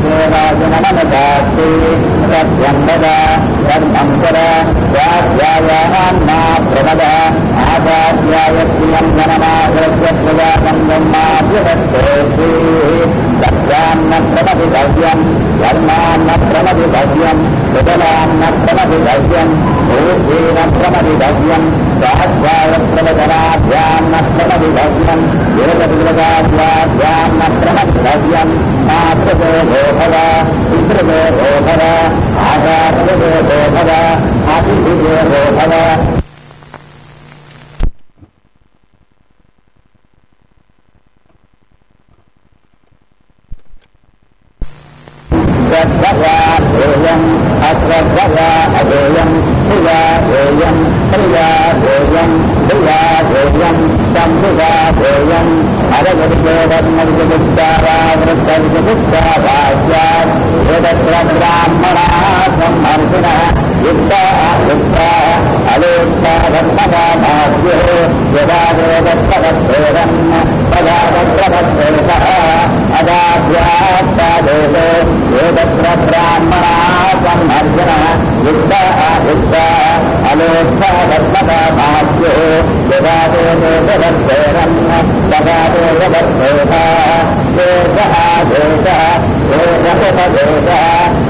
देवाजनमदास्ति सत्यं वद धर्मं कर स्वाध्यायान्मा प्रमद आचार्याय प्रियं जनमाग्रस्य प्रजातं ब्रह्माभ्यवस्तोऽस्ति सत्यान्न प्रमदितव्यं धर्मान्न प्रमदितव्यं सुबलान्न प्रमदितव्यं ऊर्जेन प्रमदितव्यं स्वाध्याय प्रवचनाभ्यान्न प्रमदितव्यं वेदविरगाभ्याभ्यान्न प्रमदितव्यं मातृदेवो भव पितृदेवो भव आचार्यदेवो भव अतिथिदेवो भव श्रद्धया ध्येयम् अश्रद्धया अधेयम् प्रिया ध्येयम् प्रिया ध्येयम् प्रिया ध्येयम् सम्भुजा ध्येयम् अरगविषेवन्मविजुगुप्तारावृत्तविजुगुप्ताभाष्यात् एतत्र ब्राह्मणाः सम्मर्षिणः युक्ता युक्ता अलोक्ता धर्मदाभाष्यो यदा वेदत्तवत्प्रेरन् तदा तत्रवत्प्रेषः अदाभ्यास्तादेशो वेदत्र ब्राह्मणाः सम्मर्षिणः युक्ता युक्ता अलोक्ता धर्मदाभाष्यो यदा वेदत्तवत्प्रेरन् तदा वेदवत्प्रेषः देशः देशः वेदपदेशः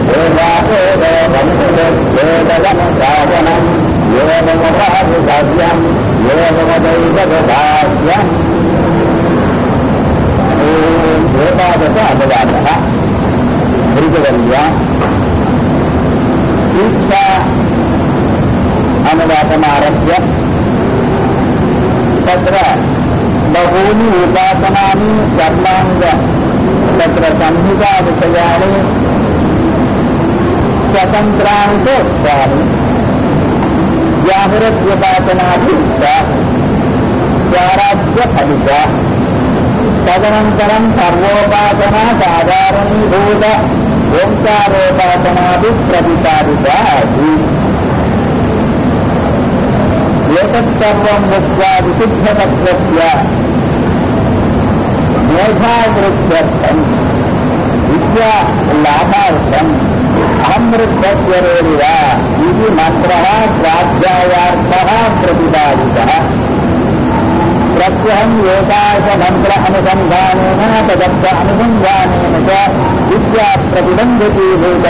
वेदावेदवंशवेदवंशासनम् एवमभावितव्यम् एवमदैवभाष्यम् एकादश अनुवादः मृगवल्या दीक्षा अनुवादमारभ्य तत्र बहूनि उपासनानि कर्माङ्ग तत्र संहिताविषयाणि स्वतन्त्राणि च उक्तानि व्याहृत्युपासनाभियुक्ता स्वाराज्यफलिता तदनन्तरं सर्वोपासना साधारणीभूत ओङ्कारोपासनाभिप्रतिपादिता आसीत् एतत्सर्वं दृष्ट्वा विशुद्धतत्त्वस्य मेधावृद्ध्यर्थम् विद्या लाभार्थम् अहमृद्धस्वरेरिव इति मन्त्रः स्वाध्यायार्थः प्रतिपादितः प्रत्यहम् एकादशमन्त्र अनुसन्धानेन तदर्थ अनुसन्धानेन च विद्या प्रतिबन्धितीभूत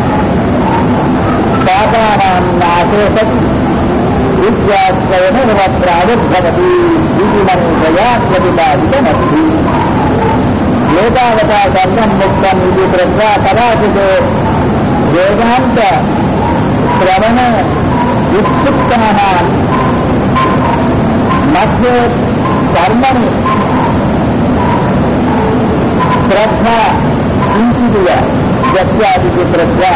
पापानां नाशे सति विद्या स्वयमेव प्रादुर्भवति इति मनुषया प्रतिपादितमस्ति एतावता सर्वं मुक्तम् इति कृत्वा कदाचित् वेदान्त श्रवण उत्सुक्ताः मध्ये कर्मणि श्रद्धा किञ्चिदिव यस्यादिति कृत्वा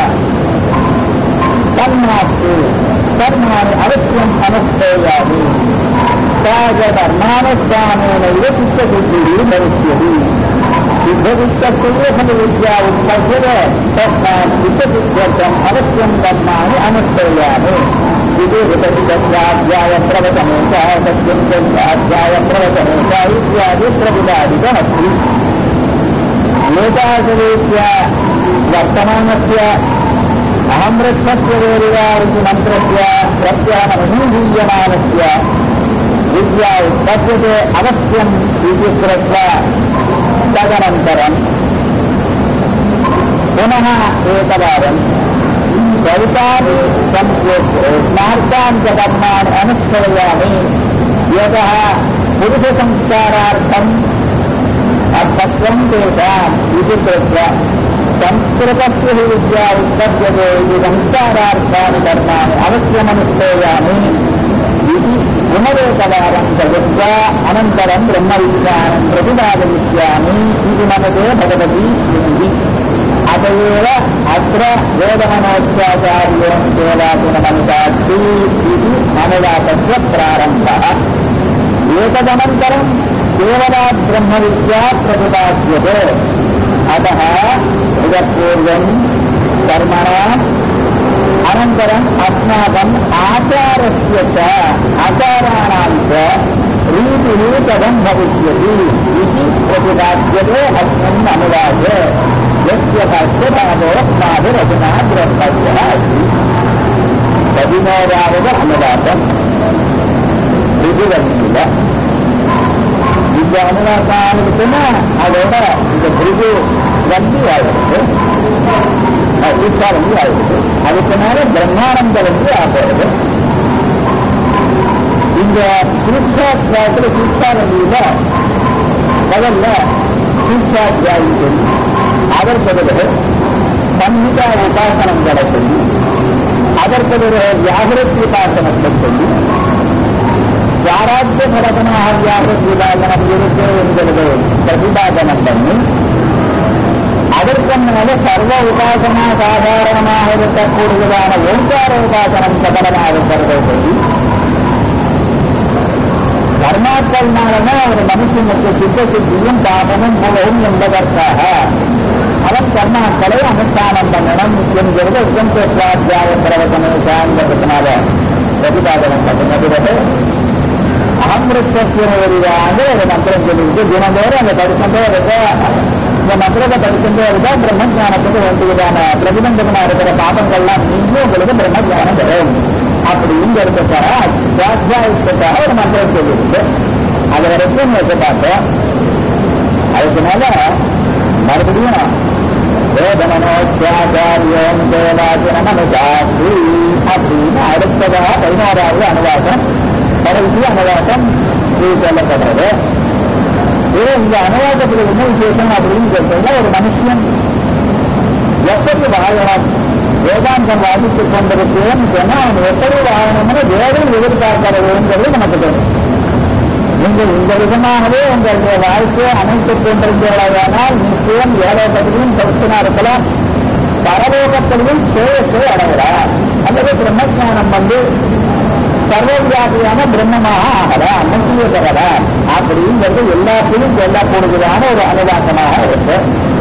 तन्नास्ति कर्माणि अवश्यम् अनुष्ठेयानि सा च कर्मानुष्ठानेनैव चित्तशुद्धिः भविष्यति सिद्धचित्तस्य फलविद्या उत्पद्यते तस्मात् चित्तसिद्ध्यर्थम् अवश्यं कर्माणि अनुष्ठेयानि इति ऋतचितस्याध्यायप्रवचने च सत्यं तस्याध्यायप्रवचने च इत्यादि प्रतिपादितमस्ति एतादृरीत्या वर्तमानस्य अहमृत्मस्य वेरिवा इति मन्त्रस्य प्रत्याहमनुभूयमानस्य विद्या उत्पद्यते अवश्यम् इति कृत्वा तदनन्तरम् पुनः एकवारं सौतानि स्मार्तान् च कर्माणि अनुष्ठेयामि यतः पुरुषसंस्कारार्थम् अर्थत्वं तेषाम् इति कृत्वा संस्कृतस्य हि विद्या उत्पद्यते इति संस्कारार्थानि कर्माणि अवश्यमनुष्ठेयामि इति पुनरेकवारं चलित्वा अनन्तरं ब्रह्मविज्ञानं प्रतिपादयिष्यामि इति मनसे भगवती स्मृतिः अत एव अत्र वेदमनोच्चाचार्यों केलापुनमनुसास्ति इति अनुवादस्य प्रारम्भः एतदनन्तरं केवला ब्रह्मविद्या प्रतिपाद्यते अतः इतपूर्वं कर्मणाम् अनन्तरम् अस्माकम् आचारस्य च आचाराणां च रीतिः कथं भविष्यति इति प्रतिपाद्यते अस्मिन् अनुवादे यस्य பஞ்சபாதோஸ்மாது ரகுனா பிரம்மத்யா பதினோராவது அனுவாதம் ரிதுவன்னில இந்த அனுவாதம் ஆரம்பிச்சுன்னா அதோட இந்த பிரிவு வந்து ஆயிடுது சித்தா வந்து ஆயிடுது அதுக்கு மேல பிரம்மானந்த வந்து ஆகிறது இந்த சூட்சாத்தியாயத்துல சூட்சாவதியில முதல்ல சூட்சாத்தியாயி சொல்லி அதற்கு பிறகு சம்ஹிதா உபாசனங்களை சொல்லி அதற்கு பிறகு வியாகரத் உபாசனத்தை சொல்லி யாராத்திய பலகனாக வியாகரத் விபாசனம் இருக்கு என்கிறது பிரதிபாதனம் பண்ணி அதற்கு மேல சர்வ உபாசனா சாதாரணமாக இருக்கக்கூடியதான ஓங்கார உபாசனம் சபலமாக இருக்கிறதை சொல்லி கர்மாக்கள்னாலதான் ஒரு மனுஷனுக்கு சித்த சித்தியும் பாபமும் புலவும் என்பதற்காக அவன் கர்மாக்களை அனுஷ்டானம் பண்ணணும் என்கிறது உபந்தேஸ்வாத்தியாய பிரவசனை சார்ந்ததுனால பிரதிபாதனம் பண்ணினது அகமிருத்தத்தினுடையதாக ஒரு மந்திரம் சொல்லியிருக்கு தினந்தோறும் அந்த படிச்சுட்டே இருக்க இந்த மந்திரத்தை படிச்சுட்டே இருக்கா பிரம்ம ஞானத்துக்கு வேண்டியதான பிரதிபந்தகமா இருக்கிற பாபங்கள்லாம் நீங்கி உங்களுக்கு பிரம்ம ஞானம் வரும் அப்படிங்கிறதுக்காக சுவாத்தியாயத்துக்காக ஒரு மந்திரம் சொல்லியிருக்கு அது வரைக்கும் வச்சு பார்த்தோம் அதுக்கு மேல மறுபடியும் வேதமனோச்சாரியம் தேவாஜனமனுஜாஸ்தி அப்படின்னு அடுத்ததாக பதினோராவது அனுவாசம் கடைசி அனுவாசம் இது சொல்லப்படுறது இது இந்த அனுவாசத்தில் என்ன விசேஷம் அப்படின்னு கேட்டீங்கன்னா ஒரு மனுஷன் எப்படி வாழணும் வேதாந்தம் வாதித்துக் கொண்டிருக்கேன்னு சொன்னா அவன் எப்படி வாழணும்னு வேதம் எதிர்பார்க்கிறதுங்கிறது நமக்கு தெரியும் நீங்கள் இந்த விதமாகவே உங்களுடைய வாழ்க்கையை அமைத்துக் கொண்டிருந்தீர்களானால் நிச்சயம் ஏழோகத்திலும் செலுத்தினா இருக்கலாம் பரலோகத்திலும் சேயத்தை அடையலாம் அல்லது பிரம்மஜானம் வந்து சர்வவியாபியான பிரம்மமாக ஆகலாம் முக்கிய பெறலாம் அப்படிங்கிறது எல்லாத்திலும் சொல்லக்கூடியதான ஒரு அனுவாசமாக இருக்கு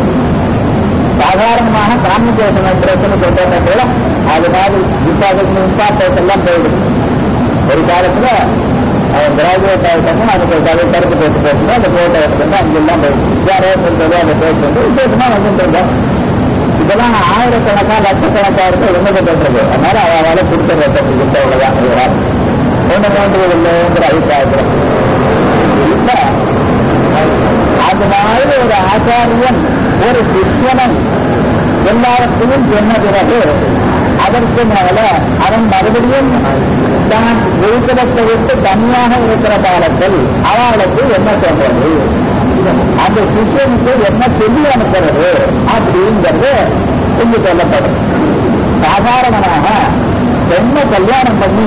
சாதாரணமாக காமிகேஷன் பிரச்சனை சொல்றதை கூட அது மாதிரி விசாகத்தின் இம்பார்ட்டன்ஸ் எல்லாம் போயிடுது ஒரு காலத்துல அவன் கிராஜுவேட் ஆகிட்டோம்னா அதுக்கு கதை கருத்து போட்டு போட்டு அந்த போட்டோ எடுத்துட்டு அங்கெல்லாம் போயிடுச்சு யாரோ சொல்றது அந்த பேர் வந்து விசேஷமா வந்துட்டு இருந்தோம் இதெல்லாம் ஆயிரக்கணக்கான லட்சக்கணக்காக இருக்கு என்ன பண்றது அதனால அவளால கொடுத்துற கொடுத்தவங்கதான் இவரால் ஒன்று தோன்றுவதில்லைங்கிற அபிப்பிராயத்தில் இப்ப அது மாதிரி ஒரு ஆச்சாரியன் ஒரு சிஷ்யனை எல்லாவற்றையும் சொன்ன பிறகு அதற்கு மேல அவன் மறுபடியும் தான் இருக்கிறத்தை விட்டு தனியாக இருக்கிற காலத்தில் அவளுக்கு என்ன சொல்றது அந்த சிஷ்யனுக்கு என்ன சொல்லி அனுப்புறது அப்படிங்கிறது இங்கு சொல்லப்படும் சாதாரணமாக பெண்ணை கல்யாணம் பண்ணி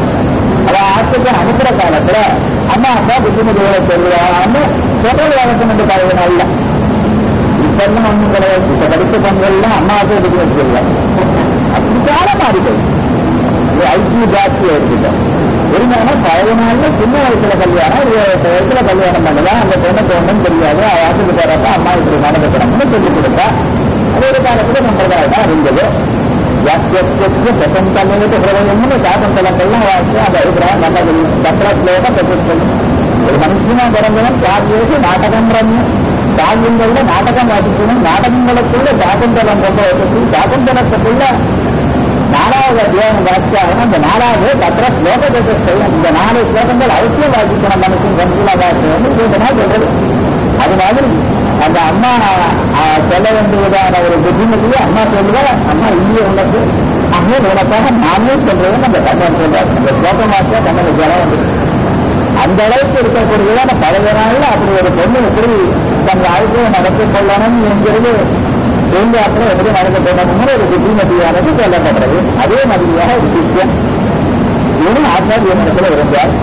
அவ ஆற்றுக்கு அனுப்புற காலத்துல அம்மா அப்பா புத்திமதிகளை சொல்லுவான்னு சொல்றது வழக்கம் என்று பழகினா இல்ல இப்பெல்லாம் ஒண்ணும் கிடையாது இப்ப படித்த பெண்கள்லாம் அம்மா அப்பா புத்திமதி சொல்லுவாங்க அப்படி காலம் மாறி போயிடுச்சு இது ஐக்கிய ஜாஸ்தியா இருக்குது இருந்தாலும் பழைய நாள்ல சின்ன வயசுல கல்யாணம் ஒரு எட்டு வயசுல கல்யாணம் பண்ணலாம் அந்த பொண்ணுக்கு ஒன்றும் தெரியாது அவ ஆட்டுக்கு போறப்ப அம்மா இப்படி நடந்துக்கணும்னு சொல்லி கொடுத்தா அது ஒரு காலத்துல சம்பிரதாயம் தான் இருந்தது யாத்தியத்திற்கு பிரசந்தமேட்டு ஹிரதயம்னு சாசந்தலங்கள்லாம் வாசி அந்த அபிப்பிராயம் நல்ல தத்திரஸ்லோக பிரசித்தம் ஒரு மனுஷனா பிறந்தவன் காவியேசி நாடகம் ரம்யம் காவியங்கள்ல நாடகம் வாசிக்கணும் நாடகங்களுக்குள்ள சாகுந்தலம் கொண்டு வசதி சாகுந்தலத்துக்குள்ள நாலாவது அத்தியாயம் வாசிச்சாகணும் அந்த நாலாவது தத்திர ஸ்லோக செய்யும் இந்த நாலு ஸ்லோகங்கள் அவசியம் வாசிக்கணும் மனுஷன் கன்சிலா வாசிக்கணும் இது சொல்றது அது மாதிரி அந்த அம்மா ஆஹ், சொல்ல வேண்டியதான ஒரு புத்திமதியை அம்மா சொல்லுவா அம்மா இல்லையே உனக்கு அங்கே உனக்காக நானே சொல்றேன் அந்த கண்ணன் சொல்றாரு அந்த ஸ்லோகம் வாசியா கண்ணன் ஜலம் வந்துருக்கு அந்த அளவுக்கு இருக்கக்கூடியதான பழைய நாள்ல அப்படி ஒரு பொண்ணு எப்படி தன் வாழ்க்கையை நடத்திக் கொள்ளணும் என்கிறது எங்க அப்புறம் எப்படி நடந்து கொள்ளணும்னு ஒரு புத்திமதியானது சொல்லப்படுறது அதே மாதிரியாக ஒரு விஷயம் இவனும் ஆச்சாரிய இடத்துல இருந்தார்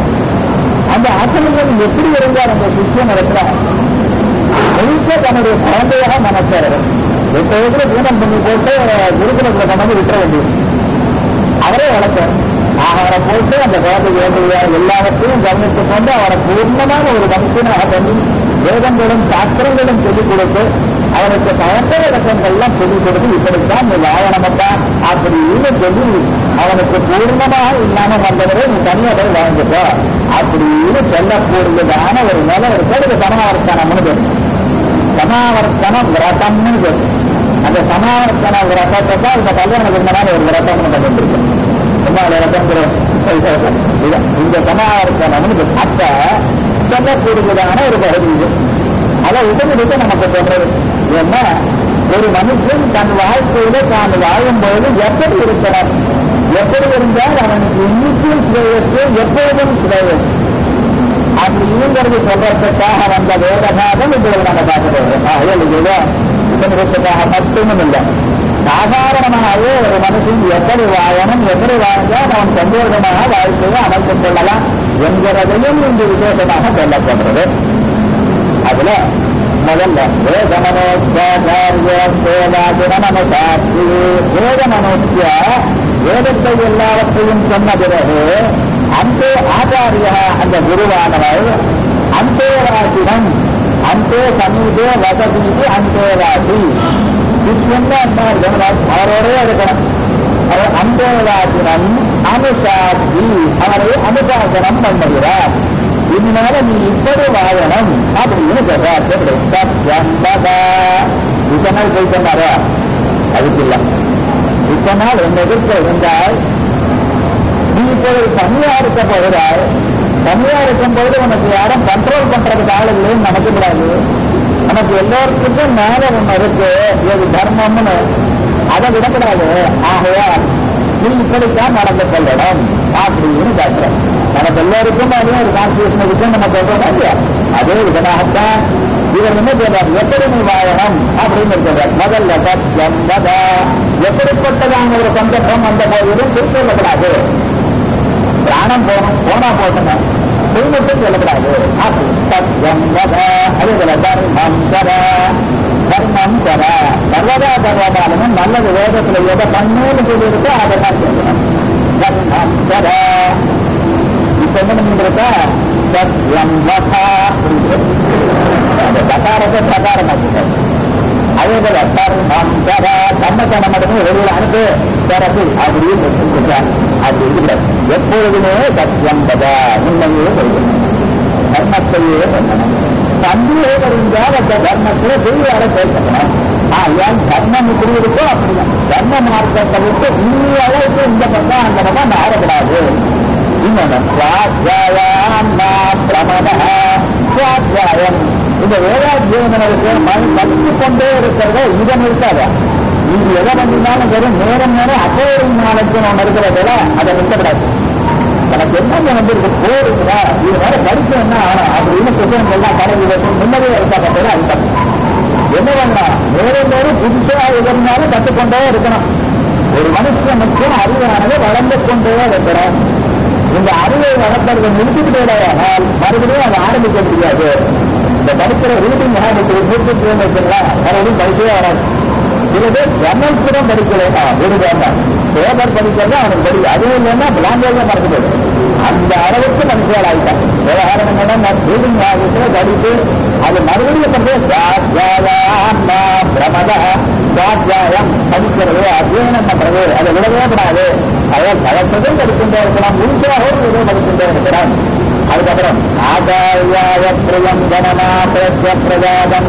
அந்த ஆசிரியர் எப்படி இருந்தார் அந்த சிஷ்யன் இடத்துல முழுக்க தன்னுடைய குழந்தையாக நினைச்சார் எட்டு வயசுல பூனம் பண்ணி போட்டு குருகுலத்துல கொண்டாந்து விட்டுற வேண்டியது அவரே வளர்த்தார் அவரை போட்டு அந்த குழந்தை வேண்டிய எல்லாவற்றையும் கவனித்துக் கொண்டு அவரை பூர்ணமான ஒரு மனுஷனாக பண்ணி வேதங்களும் சாஸ்திரங்களும் சொல்லிக் கொடுத்து அவனுக்கு பழக்க விளக்கங்கள்லாம் சொல்லிக் கொடுத்து இப்படித்தான் நீ வாழணமப்பா அப்படின்னு சொல்லி அவனுக்கு பூர்ணமாக இல்லாம வந்தவரை நீ தனியாக போய் வாழ்ந்துக்கோ அப்படின்னு சொல்லக்கூடியதான ஒரு நிலை இருக்கிறது சமாவர்த்தனம்னு பேரு சமாவர்த்தனம் விரதம்னு பேரு அந்த சமாவர்த்தன விரதத்தை தான் இந்த கல்யாண விருந்தனால ஒரு விரதம் பண்ணிட்டு என்ன விரதம் இந்த சமாவர்த்தனம் அப்ப சொல்லக்கூடியதான ஒரு பகுதி இது அதை உடனடிக்க நமக்கு சொல்றது ஏன்னா ஒரு மனுஷன் தன் வாழ்க்கையில தான் வாழும்போது எப்படி இருக்கிறார் எப்படி இருந்தால் அவனுக்கு இன்னைக்கும் ஸ்ரேயஸ் எப்பொழுதும் ஸ்ரேயஸ் அப்படிங்கிறது சொல்றதுக்காக வந்த வேதகாதம் இதில் நம்ம பார்க்கிறோம் ஆகையால் இதுல உபநிஷத்துக்காக மட்டும் இல்லை சாதாரணமாகவே ஒரு மனுஷன் எப்படி வாழணும் எப்படி வாழ்ந்தால் அவன் சந்தோஷமாக வாழ்க்கையை அமைத்துக் கொள்ளலாம் என்கிறதையும் இங்கு விசேஷமாக சொல்லப்படுறது அதுல முதல்ல வேத மனோஜாச்சாரிய வேத மனோஜ்ய வேதத்தை எல்லாவற்றையும் சொன்ன பிறகு அந்த ஆச்சாரிய அந்த குருவானவர் அந்தேவாசிடம் அந்தே சமீபே வசதி அந்தேவாசி என்ன அவரோடே இருக்கணும் அவர் அந்தேவாசினம் அனுசாசி அவரை அனுசாசனம் பண்ணுகிறார் இதனால நீ இப்படி வாழணும் அப்படின்னு சொல்றார் இத்தனை நாள் போய் சொன்னாரா அதுக்கு இல்ல இத்தனை நாள் என்ன எதிர்க்க இருந்தால் நீ இப்போது தனியா இருக்க போகிறாய் தனியா இருக்கும் பொழுது உனக்கு யாரும் கண்ட்ரோல் பண்றதுக்கு ஆள் இல்லைன்னு நினைக்க கூடாது நமக்கு எல்லோருக்கும் மேல ஒண்ணு இருக்கு இது தர்மம்னு அதை விடக்கூடாது ஆகையா நீ இப்படித்தான் நடந்து கொள்ளணும் அப்படின்னு கேட்கிறோம் நமக்கு எல்லோருக்கும் அதே ஒரு கான்ஸ்டியூஷன் இருக்கு நம்ம சொல்றோம் இல்லையா அதே விதமாகத்தான் இவர் என்ன சொல்றார் எப்படி நீ வாழணும் அப்படின்னு சொல்றார் முதல்ல சத்தியம் வத எப்படிப்பட்டதான ஒரு சந்தர்ப்பம் வந்த போதிலும் குறிப்பிடக்கூடாது பிராணம் போகணும் போனா போகணும் பொய் மட்டும் சொல்லக்கூடாது சத்தியம் வத அதே போல தர்மம் தர தர்மம் தர சர்வதா சர்வகாலமும் நல்லது வேதத்துல எதை பண்ணுன்னு சொல்லியிருக்கோ அதை தான் சொல்லணும் தர்மம் தர இப்ப என்ன பண்ணிருக்கா சத்தியம் வதா அந்த சகாரத்தை சகாரமாக்கிட்டார் அதே போல தர்மம் தர தம்மத்தன மட்டுமே வெளியில அனுப்பு தரப்பு அப்படின்னு வச்சிருக்கார் அப்படி இல்லை எப்பொழுதுமே சத்தியம் பதா உண்மையே சொல்லணும் தர்மத்தையே சொல்லணும் சந்தேகம் இருந்தால் அந்த தர்மத்தை பெரியார சேர்க்கணும் ஆகையால் தர்மம் இப்படி இருக்கோ அப்படிதான் தர்ம மார்க்கத்தை விட்டு இந்த அளவுக்கு இந்த பக்கம் அந்த பக்கம் மாறக்கூடாது இன்னொன்று சுவாத்தியாயம் பிரமத சுவாத்தியாயம் இந்த வேதாத்தியனருக்கு மண் கற்று கொண்டே இருக்கிறத இதன் இருக்காத நீங்க எதை பண்ணினாலும் சரி நேரம் நேரம் அக்கோரிங் நாளைக்கு ஒன்று இருக்கிறதுல அதை நிறுத்தக்கூடாது எனக்கு என்ன வந்திருக்கு போருக்குதா இது வேற படிக்க என்ன ஆனா அப்படின்னு புத்தகம் எல்லாம் கடவுள் வைக்கும் முன்னவே இருக்காங்க அர்த்தம் என்ன பண்ணலாம் நேரம் நேரம் புதுசா இருந்தாலும் கற்றுக்கொண்டே இருக்கணும் ஒரு மனுஷனுக்கு அறிவானது வளர்ந்து கொண்டே இருக்கிறோம் இந்த அறிவை வளர்க்கறதை நிறுத்திக்கிட்டேனால் மறுபடியும் அதை ஆரம்பிக்க முடியாது இந்த படிக்கிற ரூட்டிங் ஆரம்பிச்சு நூற்றுக்கு வச்சுக்கலாம் மறுபடியும் படிக்கவே வராது சில பேர் ஜன்னல்புரம் படிக்கலைன்னா ஒரு வேண்டாம் பேப்பர் படிக்கிறது அவனுக்கு படி அதுவும் இல்லைன்னா லாங்குவேஜ் மறந்து போயிடும் அந்த அளவுக்கு மனுஷியால் ஆகிட்டான் விவகாரம் என்னன்னா நான் ரீடிங் ஆகிட்டு படித்து அது மறுபடியும் வந்து பிரமத சுவாத்தியாயம் படிக்கிறது அத்தியனம் பண்றது அதை விடவே கூடாது அதாவது பழக்கதும் படிக்கின்றே இருக்கலாம் முழுசாகவும் இதை படிக்கின்றே இருக்கலாம் அதுக்கப்புறம் ஆச்சாரியாய பிரியம் கணநாத்திய பிரஜாதம்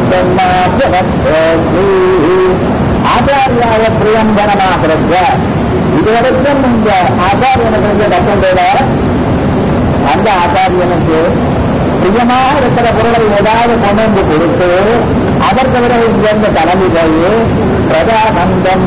ஆச்சாரியாய பிரியம் கணநாத்திய இதுவரைக்கும் இந்த ஆச்சாரியனுக்கு கற்றுண்டத அந்த ஆச்சாரியனுக்கு பிரியமாக இருக்கிற பொருளை ஏதாவது கொண்டு வந்து கொடுத்து அதற்கு பிறகு இங்கிருந்து கிளம்பி போய் பிரஜாபந்தம்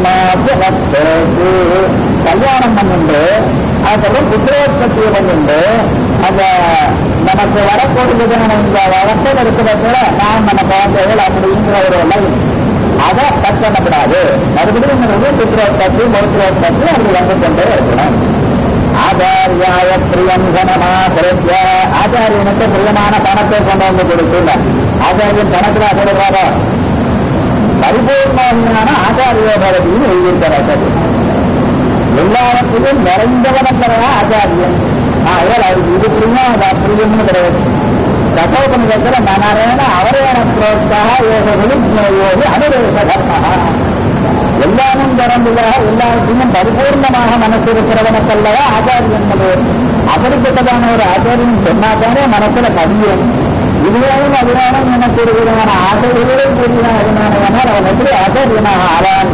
கல்யாணம் பண்ணிண்டு அதுக்கப்புறம் புத்திரோத்பத்தியை பண்ணிண்டு அந்த நமக்கு வரக்கூடியதான இந்த வளர்த்தல் இருக்கிறதுல நாம் நம்ம குழந்தைகள் அப்படிங்கிற ஒரு லைன் அதை கட் பண்ணக்கூடாது மறுபடியும் புத்திரோத்பத்தி மருத்துவோத்பத்தி அது வந்து கொண்டே இருக்கணும் ஆச்சாரியாய பிரியம் கணமா பிரத்ய ஆச்சாரியனுக்கு பிரியமான பணத்தை கொண்டு வந்து கொடுத்துல ஆச்சாரியன் பணத்துல சொல்லுவாரோ பரிபூர்ணமான ஆச்சாரிய பதவியும் எழுதியிருக்கிறார் எல்லாவற்றிலும் நிறைந்தவனக்கிறதா ஆச்சாரியன் ஆகையால் அவருக்கு இது பிரியம் அது அப்பிரியம்னு கிடையாது தசோபனிடத்துல மனரேன அவரேன புரோத்சாக யோகங்களும் யோகி அனுரேச தர்மஹா எல்லாமும் திறந்துதாக எல்லாத்தையும் பரிபூர்ணமாக மனசு இருக்கிறவனுக்கல்லவா ஆச்சாரியன் அப்படிப்பட்டதான ஒரு ஆச்சாரியன் சொன்னாதானே மனசுல பதியும் இதுவேனும் அதுவேனும் எனக்கு ஒரு விதமான ஆசைகளே கூடியதானால் அவன் எப்படி ஆச்சாரியனாக ஆவான்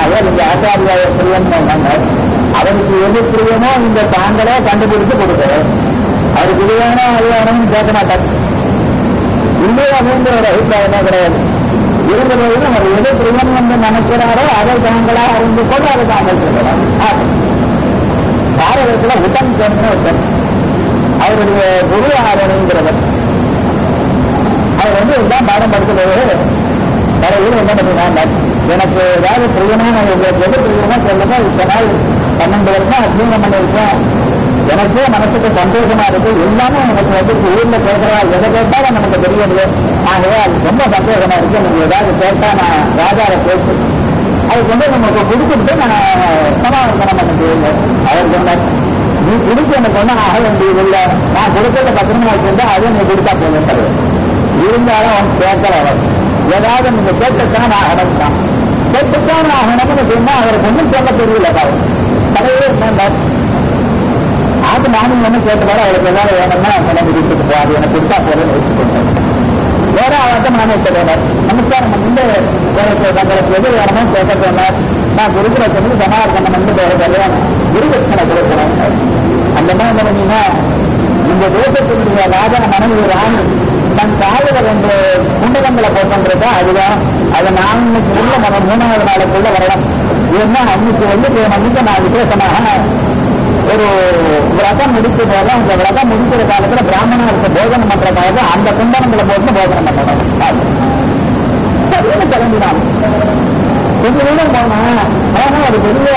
அவர் இந்த ஆச்சாரியாய பிரியன் அவருக்கு எது பிரியமோ இந்த தாங்களே கண்டுபிடிச்சு கொடுக்கிறார் அவருக்கு இது வேணும் அது வேணும்னு கேட்க மாட்டார் இல்லையா அப்படின்ற ஒரு அபிப்பிராயமே கிடையாது இருந்த போது அவர் எது பிரியம் என்று நினைக்கிறாரோ அதை தாங்களா அறிந்து கொண்டு அதை தாங்கள் சொல்கிறார் பாரதத்தில் உடன் சேர்ந்த ஒருத்தர் அவருடைய குரு ஆதரவுங்கிறவர் அவர் வந்து இதுதான் பாடம் படிக்கிறது கடையில் என்ன பண்ணினாங்க எனக்கு ஏதாவது பிரியமான உங்களுக்கு எது பிரியமா சொல்லுங்க இப்ப நாள் பன்னெண்டு வருஷம் அசிங்கம் பண்ணிருக்கேன் எனக்கே மனசுக்கு சந்தோஷமா இருக்கு எல்லாமே எனக்கு வந்து ஊர்ல கேட்கறா எதை கேட்டாலும் நமக்கு தெரியலையே ஆகவே அது ரொம்ப சந்தோஷமா இருக்கு நீங்க ஏதாவது கேட்டா நான் ராஜாவை பேசு அதுக்கு வந்து நமக்கு கொடுத்துட்டு நான் சமாதானம் பண்ண முடியல அவர் சொன்னார் நீ கொடுக்க எனக்கு ஒன்றும் ஆக வேண்டியது இல்லை நான் கொடுக்கறத பத்திரமா வச்சிருந்தா அதை நீ கொடுத்தா போதும் இருந்தாலும் அவன் கேட்கற அவர் ஏதாவது நீங்க கேட்டுத்தான் ஆகணும் தான் கேட்டுத்தான் ஆகணும்னு சொன்னா அவருக்கு ஒன்றும் சொல்ல தெரியல பாரு தலையே என்ன அது நானும் ஒன்றும் கேட்டதால அவருக்கு ஏதாவது வேணும்னா எனக்கு விட்டுட்டு போ அது எனக்கு கொடுத்தா போதும் வச்சுக்கோங்க வேற அவர்கிட்ட நானே சொல்லுவார் நமஸ்காரம் வந்து எனக்கு தங்களுக்கு எது வேணுமோ கேட்க சொன்னார் நான் குருகுல சொல்லி சமாதானம் பண்ணி வேற கல்யாணம் குருதட்சணை கொடுக்கணும் அந்த மாதிரி என்ன பண்ணீங்கன்னா இந்த தேசத்தினுடைய ராஜா மனைவி ராணி தன் காலில் ரெண்டு குண்டகங்களை போட்டோன்றதா அதுதான் அதை நான் இன்னைக்கு உள்ள நம்ம மூணாவது நாளுக்குள்ள வரலாம் ஏன்னா அன்னைக்கு வந்து அன்னைக்கு நான் விசேஷமாக ஒரு விரதம் முடிக்க போது அந்த விரதம் முடிக்கிற காலத்துல பிராமணருக்கு போஜனம் பண்றதுக்காக அந்த குண்டனங்களை போட்டு போஜனம் பண்ணணும் சரியான கிளம்பினான் கொஞ்ச தூரம் போனா ஆனா ஒரு பெரிய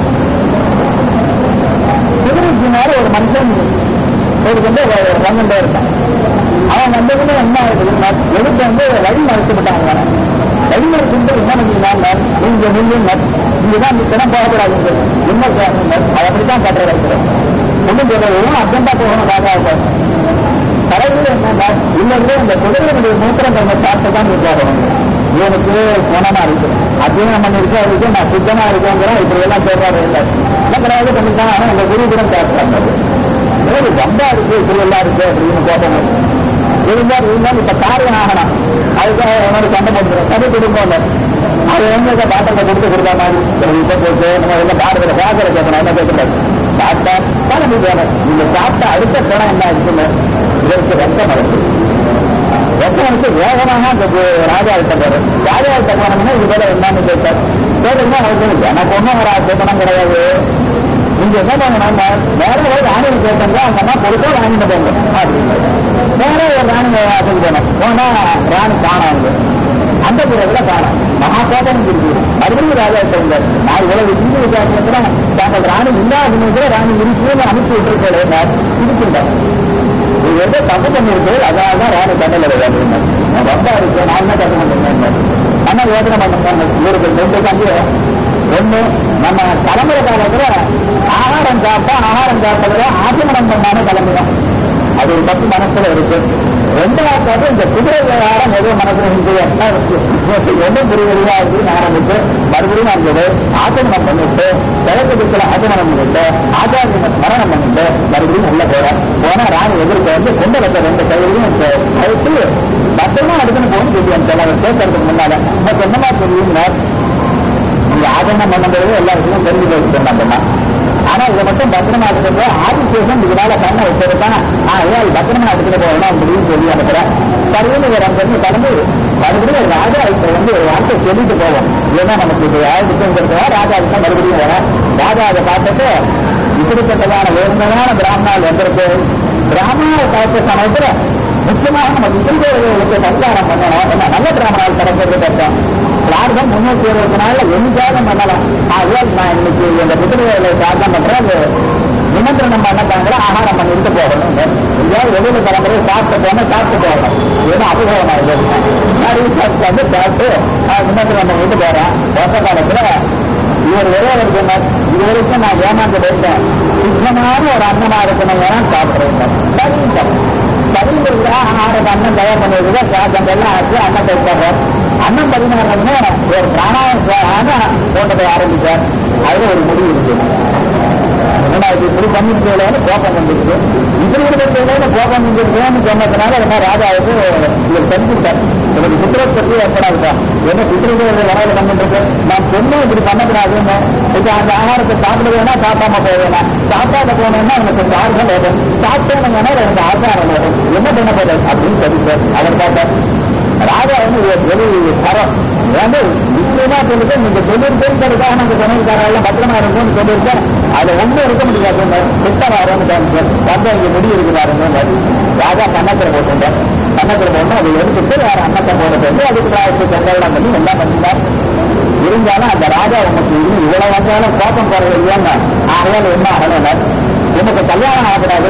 குதிரைக்கு மேல ஒரு மனுஷன் ஒரு வந்து வந்துட்டே இருக்கான் அவன் வந்ததுல என்ன ஆகுதுன்னா எடுத்து வந்து வழி மறைச்சு விட்டாங்க வழி மறைச்சு என்ன பண்ணிக்கிறாங்க இங்க நில்லுங்க இங்கதான் நிற்கணும் போகக்கூடாது என்ன செய்யணும் அது அப்படித்தான் கட்டுற வைக்கிறேன் ஒன்றும் சொல்றது அர்ஜென்டா போகணும் ராஜாவுக்கு கடவுள் என்னன்னா இல்லைங்களே இந்த குதிரையினுடைய மூத்திரம் கொஞ்ச சாப்பிட்டு தான் இருக்காரணும் இவனுக்கு குணமா இருக்கு அத்தியம் பண்ணிருக்கேன் அதுக்கு நான் சுத்தமா இருக்கேங்கிறேன் இப்படி எல்லாம் சொல்றாரு இல்லை என்ன கிடையாது பண்ணிக்கலாம் ஆனா இந்த குரு கூட பேசுறாங்க ஏது வந்தா இருக்கு இப்படி எல்லாம் இருக்கு அப்படின்னு கோபம் இருந்தால் இருந்தாலும் இப்ப காரியம் ஆகணும் அதுக்காக என்னோட சண்டை போட்டுக்கிறேன் சரி குடும்பம் அது வந்து இந்த பாத்திரத்தை கொடுத்து கொடுத்தா மாதிரி இப்ப போட்டு நம்ம என்ன பாடுற பாத்திர கேட்கணும் என்ன கேட்கக்கூடாது சாப்பிட்டா கிளம்பி போகணும் நீங்க சாப்பிட்ட அடுத்த பணம் என்ன இருக்குன்னு இதற்கு ரத்தம் இருக்கு ரத்தம் வந்து வேகமாக அந்த ராஜா கிட்ட போறது ராஜா கிட்ட போனோம்னா இது போல என்னன்னு கேட்டார் கேட்டுன்னா அவருக்கு எனக்கு ஒன்றும் ஒரு ஆட்சேபணம் கிடையாது நீங்க என்ன பண்ணணும்னா வேற ஒரு ராணி கேட்டாங்க அந்த அம்மா கொடுத்தா வாங்கிட்டு போங்க அப்படின்னு வேற ஒரு ராணி அதுக்கு போனோம் போனா ராணி காணாங்க அந்த பிறகுல காணும் மகா கோபம் இருக்கு மறுபடியும் ராஜா சொல்லுங்க நான் இவ்வளவு இந்து விசாரணை தாங்கள் ராணி இல்லாத கூட ராணி இருக்குன்னு அனுப்பி விட்டுருக்கேன் இருக்கின்றார் இது எதோ தப்பு பண்ணிருக்கு அதனால தான் ராணி தண்டனை விளையாடுறேன் நான் ரொம்ப இருக்கு நான் என்ன தப்பு பண்ணிருக்கேன் ஆனா யோசனை பண்ணுறேன் இவருக்கு ரெண்டு தம்பி ஒண்ணு நம்ம தலைமுறை காலத்துல ஆகாரம் சாப்பிட்டா ஆகாரம் சாப்பிட்டதுல ஆசிமனம் பண்ணாம கிளம்புவோம் அது ஒரு தப்பு மனசுல இருக்கு ரெண்டாவது பார்த்து இந்த குதிரை விவகாரம் ஏதோ மனசுல இருக்கு என்ன புரியலையா அப்படின்னு ஆரம்பிச்சு மறுபடியும் அந்த ஆசனம் பண்ணிட்டு கிழக்கு ஆசனம் பண்ணிட்டு ஆச்சாரிய ஸ்மரணம் பண்ணிட்டு மறுபடியும் உள்ள போறேன் போனா ராணி எதிர்க்க வந்து கொண்டு வச்ச ரெண்டு கையிலையும் கழித்து பத்திரமா எடுத்துன்னு போகணும் தெரியும் சில கேட்கறதுக்கு முன்னால எனக்கு என்னமா தெரியுங்க இந்த ஆதனம் பண்ணும்போது எல்லாருக்கும் தெரிஞ்சு போயிட்டு நம்ம ஆனா இதை மட்டும் பத்திரமா எடுத்துட்டு ஆதிசேஷன் இதனால கண்ணை வச்சிருக்கான் ஆஹ் ஏன் பத்திரமா எடுத்துட்டு போகணும் அப்படின்னு சொல்லி அனுப்புறேன் சரின்னு இவர் அங்க இருந்து கடந்து மறுபடியும் ஒரு ராஜா இப்ப வந்து ஒரு வார்த்தை சொல்லிட்டு போவோம் ஏன்னா நமக்கு இது ஆயுதத்துங்கிறதுவா ராஜா கிட்ட மறுபடியும் வர ராஜா அதை பார்த்துட்டு இப்படிப்பட்டதான உயர்ந்ததான பிராமணால் வந்திருக்கு பிராமணாவை பார்த்த சமயத்துல முக்கியமாக நம்ம விசுந்தர்களுக்கு சஞ்சாரம் பண்ணணும் என்ன நல்ல பிராமணால் கிடைக்கிறது கஷ்டம் பிரார்த்தம் முன்னூத்தி இருபத்தி நாள்ல என்னைக்காவது பண்ணலாம் ஆகையால் நான் இன்னைக்கு இந்த குதிரைகளை பிரார்த்தம் பண்றேன் அது நிமந்திரணம் பண்ணட்டாங்களோ ஆகாரம் பண்ணிட்டு போகணும் எங்கேயாவது வெளியில கிளம்புறது சாப்பிட்டு போனா சாப்பிட்டு போகணும் ஏன்னா அனுபவம் நான் இது நிறைய சாப்பிட்டு வந்து சாப்பிட்டு நிமந்திரணம் பண்ணிட்டு போறேன் வருஷ காலத்துல இவர் ஒரே ஒரு சொன்னார் இது வரைக்கும் நான் ஏமாந்து போயிட்டேன் சுத்தமான ஒரு அன்னமா இருக்கணும் ஏன்னா சாப்பிடுறேன் சரிங்க சரிங்கிறதுல ஆறு அண்ணன் தயார் பண்ணுறதுல சாதம் எல்லாம் ஆச்சு அண்ணன் தைப்பாங்க அண்ணன் பதினாறு ஒரு பிராணாயம் போட்டதை ஆரம்பிச்சார் அதுல ஒரு முடிவு இருக்கு என்னடா இது இப்படி பண்ணிருக்கேன்னு கோபம் வந்துருக்கு இப்படி இருக்கிறதுல கோபம் வந்துருக்கேன்னு சொன்னதுனால என்ன ராஜாவுக்கு இவர் தெரிஞ்சுட்டார் எனக்கு சித்திரத்தை பற்றி ஏற்படாதுப்பா என்ன சித்திரத்தை வரையில பண்ணிட்டு நான் சொன்னேன் இப்படி பண்ணக்கூடாதுன்னு இப்போ அந்த ஆகாரத்தை சாப்பிட வேணா சாப்பிடாம போக வேணாம் சாப்பிடாத போனேன்னா எனக்கு சார்பம் வேணும் சாப்பிட்டேன்னா எனக்கு ஆசாரம் வேணும் என்ன பண்ண போறது அப்படின்னு சொல்லிட்டு அவர் பார்த்தார் ராஜா வந்து ஒரு பெரிய தரம் ஏன்னா நிச்சயமா சொல்லிட்டு நீங்க சொல்லிருக்கேன்றதுக்காக நாங்க சமையல்காரெல்லாம் பத்திரமா இருக்கும்னு சொல்லியிருக்கேன் அதுல ஒண்ணும் இருக்க முடியாது கிட்ட வரேன்னு காமிச்சேன் வந்து இங்க முடி இருக்கு பாருங்க ராஜா கன்னத்தில் போட்டுட்டார் கன்னத்தில் போட்டு அதை எடுத்துட்டு வேற அன்னத்தை போட சொல்லி அதுக்கு ராஜத்து செங்கல்லாம் பண்ணி எல்லாம் பண்ணிட்டார் இருந்தாலும் அந்த ராஜா உனக்கு இன்னும் இவ்வளவு வந்தாலும் கோபம் குறையில்லையாங்க ஆகையால் என்ன ஆகணும் உனக்கு கல்யாணம் ஆகக்கூடாது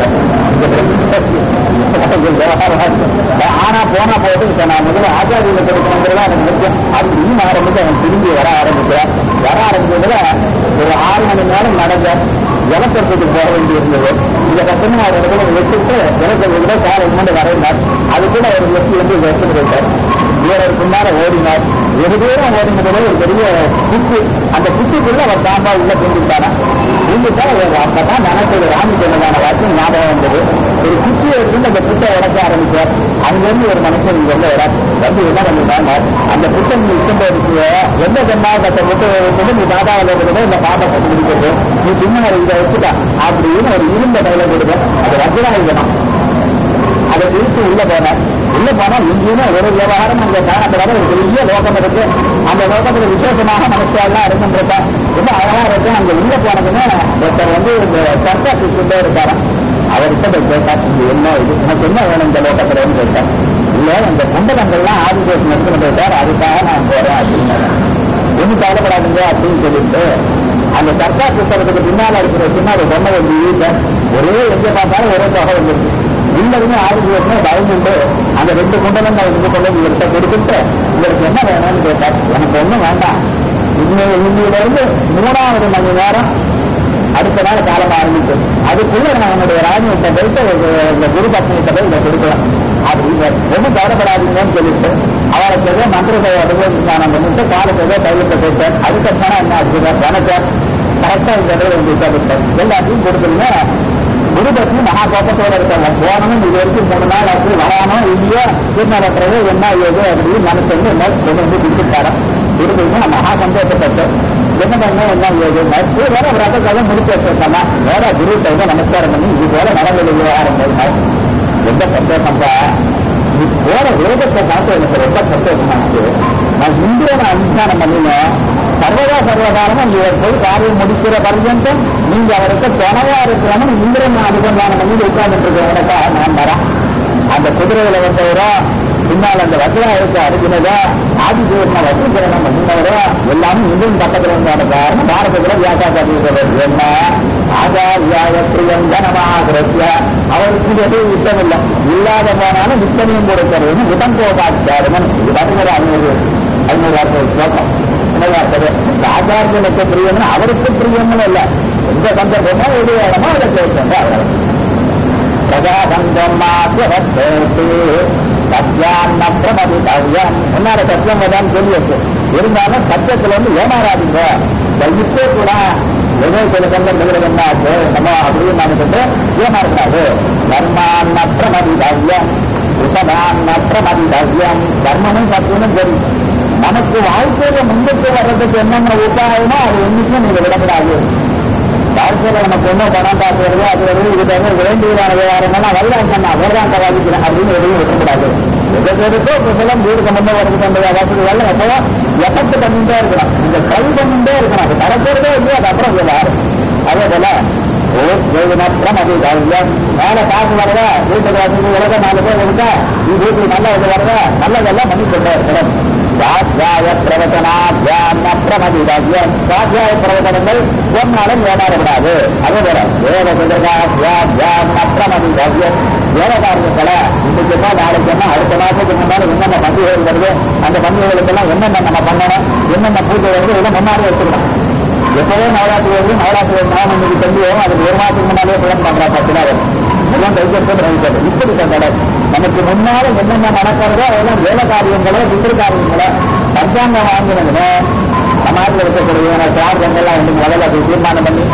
ஆனா போனா போது இப்ப நான் முதல்ல ஆச்சாரியில கொடுக்கணுங்கிறதா எனக்கு முக்கியம் அப்படின்னு ஆரம்பிச்சு அவன் திரும்பி வர ஆரம்பிக்கிறான் வர ஆரம்பிச்சதுல ஒரு ஆறு மணி நேரம் நடந்த ஜலத்தரத்துக்கு போக வேண்டி இருந்தது இதை கட்டணும் அவர் இடத்துல வச்சுட்டு ஜலத்தரத்துக்கு காலை முன்னாடி வரைந்தார் அது கூட ஒரு வெற்றி வந்து இதை எடுத்துட்டு போயிட்டார் வீரர் பின்னால ஓடினார் வெகு தூரம் ஓடினதுல ஒரு பெரிய குச்சி அந்த குச்சிக்குள்ள அவர் தாம்பா உள்ள தூங்கிட்டாரா தூங்கிட்டா அப்பதான் நினைச்சது ராமி சொன்னதான வாக்கியம் ஞாபகம் வந்தது ஒரு குச்சியை எடுத்து அந்த புட்டை உடக்க ஆரம்பிச்சார் அங்கிருந்து ஒரு மனுஷன் இங்க வந்து வர வந்து என்ன பண்ணிட்டாங்க அந்த புட்டை நீ இஷ்டம் போயிடுச்சு எந்த ஜென்மா கட்ட புட்டை வந்து நீ தாதாவில் இருக்கிறது இந்த பாப்பை கட்டி பிடிக்கிறது நீ சின்ன இதை வச்சுட்டா அப்படின்னு ஒரு இருந்த கையில கொடுக்க அது வஜ்ராயுதனம் அதை பிரித்து உள்ள போனார் உள்ள போனா எங்கேயுமே ஒரு விவகாரம் அங்க காணப்படாத ஒரு பெரிய லோகம் இருக்கு அந்த லோகத்துல விசேஷமாக மனுஷெல்லாம் இருக்குன்றப்ப ரொம்ப அழகா இருக்கு அங்க உள்ள போனதுமே ஒருத்தர் வந்து இந்த சர்க்கா சுத்தே இருக்காரு அவர்கிட்ட போய் கேட்டார் இது என்ன இது உனக்கு என்ன வேணும் இந்த லோகத்துலன்னு கேட்டார் இல்ல இந்த குண்டலங்கள்லாம் ஆதிதேசம் எடுத்துட்டு போயிட்டார் அதுக்காக நான் போறேன் அப்படின்னு ஒன்றும் கவலைப்படாதீங்க அப்படின்னு சொல்லிட்டு அந்த சர்க்கா புத்தகத்துக்கு பின்னால இருக்கிற சின்ன ஒரு பொண்ணை வந்து வீட்டை ஒரே எங்க பார்த்தாலும் ஒரே தொகை வந்துருக்கு உள்ளதுமே ஆதிபுரமே பயந்துட்டு அந்த ரெண்டு குண்டலங்கள் இருந்து கொண்டு இவர்கிட்ட கொடுத்துட்டு இவருக்கு என்ன வேணும்னு கேட்டார் எனக்கு ஒண்ணும் வேண்டாம் இன்னும் இன்னையில இருந்து மூணாவது மணி நேரம் அடுத்த நாள் காலம் ஆரம்பிச்சு அதுக்குள்ள நான் என்னுடைய ராஜ்யத்தை போயிட்டு ஒரு- இந்த குரு பத்னிகிட்ட போய் இதை கொடுக்கலாம் அப்படின்னு ரொம்ப கவலைப்படாதீங்கன்னு சொல்லிட்டு அவருக்கு ஏதோ மந்திரத்தை அனுபவம் ஸ்நானம் பண்ணிட்டு காலத்தை ஏதோ கையத்தை போயிட்டார் அதுக்கப்புறம் என்ன ஆச்சு கணக்கை கரெக்டா இந்த இடத்துல வந்து உட்காந்துட்டார் எல்லாத்தையும் கொடுத்துருங்க குருபத்னி மகா கோபத்தோட இருக்காங்க போனணும் இது வரைக்கும் மூணு நாள் ஆச்சு வரானோ இல்லையோ திருநடக்கிறது என்ன ஏதோ அப்படின்னு மனசு வந்து என்ன கொண்டு வந்து கொடுத்துட்டாரா கொடுத்துருங்க மகா சந்தோஷப்பட்டு என்ன பண்ண என்ன ஏது நட்பு வேற ஒரு ரகத்தை முடிச்சு வச்சிருக்காங்க வேற குரு கையில நமஸ்காரம் பண்ணி இது போல நடந்தது விவகாரம் ரொம்ப சந்தோஷம்ப்பா நீ போற விரோதத்தை பார்த்து எனக்கு ரொம்ப சந்தோஷமா இருக்கு நான் இந்தியோட அனுஷ்டானம் பண்ணினேன் சர்வதா சர்வகாலமும் இவர் போய் காரியம் முடிக்கிற பர்யந்தம் நீங்க அவருக்கு துணையா இருக்கிறவங்க இந்திரன் அனுசந்தானம் பண்ணி உட்கார்ந்துட்டு இருக்கிறவனுக்காக நான் வரேன் அந்த குதிரையில வந்தவரோ பின்னால் அந்த வசதா இருக்க அருகினதோ ஆதிசேஷன வசீகரணம் பண்ணினவரோ எல்லாமே இந்திரன் பக்கத்துல வந்தான காரணம் பாரதத்துல வியாசாச்சாரியர் என்ன ஆச்சாரியாய பிரியங்கனமாக அவருக்கு இது எதுவும் இஷ்டம் இல்லை இல்லாத போனாலும் நித்தனையும் கொடுக்கிறதுன்னு உடன் போகாச்சாரமன் இது பதினோரு ஐநூறு ஐநூறு வார்த்தை ஸ்லோகம் ஆச்சாரியனுக்கு பிரியம்னு அவருக்கு பிரியம்னு இல்லை எந்த சந்தர்ப்பமோ எது வேணுமோ அதை கேட்கணும் பிரஜாபந்தம் மாசியவத்தேத்து சத்யான்ன பிரமதிதவ்யம் முன்னாடி சத்தியம் தான் சொல்லியாச்சு இருந்தாலும் சத்தியத்துல வந்து ஏமாறாதீங்க இப்போ கூட ஏதோ சில சந்தர்ப்பங்கள் என்ன ஆச்சு நம்ம அப்படின்னு நினைச்சிட்டு ஏமாறக்கூடாது தர்மான்ன பிரமதிதவ்யம் உசதான்ன பிரமதிதவ்யம் தர்மமும் சத்தியமும் சரி நமக்கு வாழ்க்கையில முன்னுக்கு வர்றதுக்கு என்னென்ன உபாயமோ அது என்னைக்கும் நீங்க விடக்கூடாது வாழ்க்கையில நமக்கு என்ன பணம் காசு வருதோ அது வருது இது வந்து வேண்டியதான விவகாரங்கள்லாம் வைராக்கியம் நான் வேதாந்த வாதிக்கிறேன் அப்படின்னு எதையும் விட்டுக்கூடாது எதுக்கோ குசலம் வீடுக்கு முன்னே வருது கொண்ட வசதிகள் எப்போ எஃபெக்ட் பண்ணிட்டே இருக்கணும் இந்த கை பண்ணிட்டே இருக்கணும் அது நடக்கிறதே இல்லையோ அது அப்புறம் விவகாரம் அதே போல ஓ வேதனற்றம் அது தைரியம் மேல காசு வருதா வீட்டுக்கு வசதி உலக நாலு பேர் இருக்கா நீ வீட்டுக்கு நல்ல இது வருதா நல்லதெல்லாம் பண்ணி கொண்டே இருக்கணும் சுவாத்தியாய பிரவச்சனாத்தியான பிரமதிதாகியம் சுவாத்தியாய பிரவச்சனங்கள் ஒன்னாலும் ஏமாறக்கூடாது அதே போல வேத சுதர்காத்தியான பிரமதிதாகியம் வேத காரியங்களை இன்னைக்கு என்ன நாளைக்கு என்ன அடுத்த மாசத்துக்கு முன்னாடி என்னென்ன பண்டிகைகள் வருது அந்த பண்டிகைகளுக்கெல்லாம் என்னென்ன நம்ம பண்ணணும் என்னென்ன பூஜை வருது இதெல்லாம் முன்னாடி எடுத்துக்கணும் எப்பவே நவராத்திரி வருது நவராத்திரி நாம இன்னைக்கு தெரியும் அதுக்கு ஒரு மாசத்துக்கு முன்னாலே பிளான் பண்றா பத்து நாள் எல்லாம் தைக்கிறது ரவிக்கிறது இப்படி தடை நமக்கு முன்னால என்னென்ன நடக்கிறதோ அதெல்லாம் வேலை காரியங்களோ பித்திரு காரியங்களோ பஞ்சாங்கம் வாங்கினதுன்னு சமாஜத்தில் இருக்கக்கூடிய சிராஜங்கள்லாம் வந்து முதல்ல அதை தீர்மானம் பண்ணி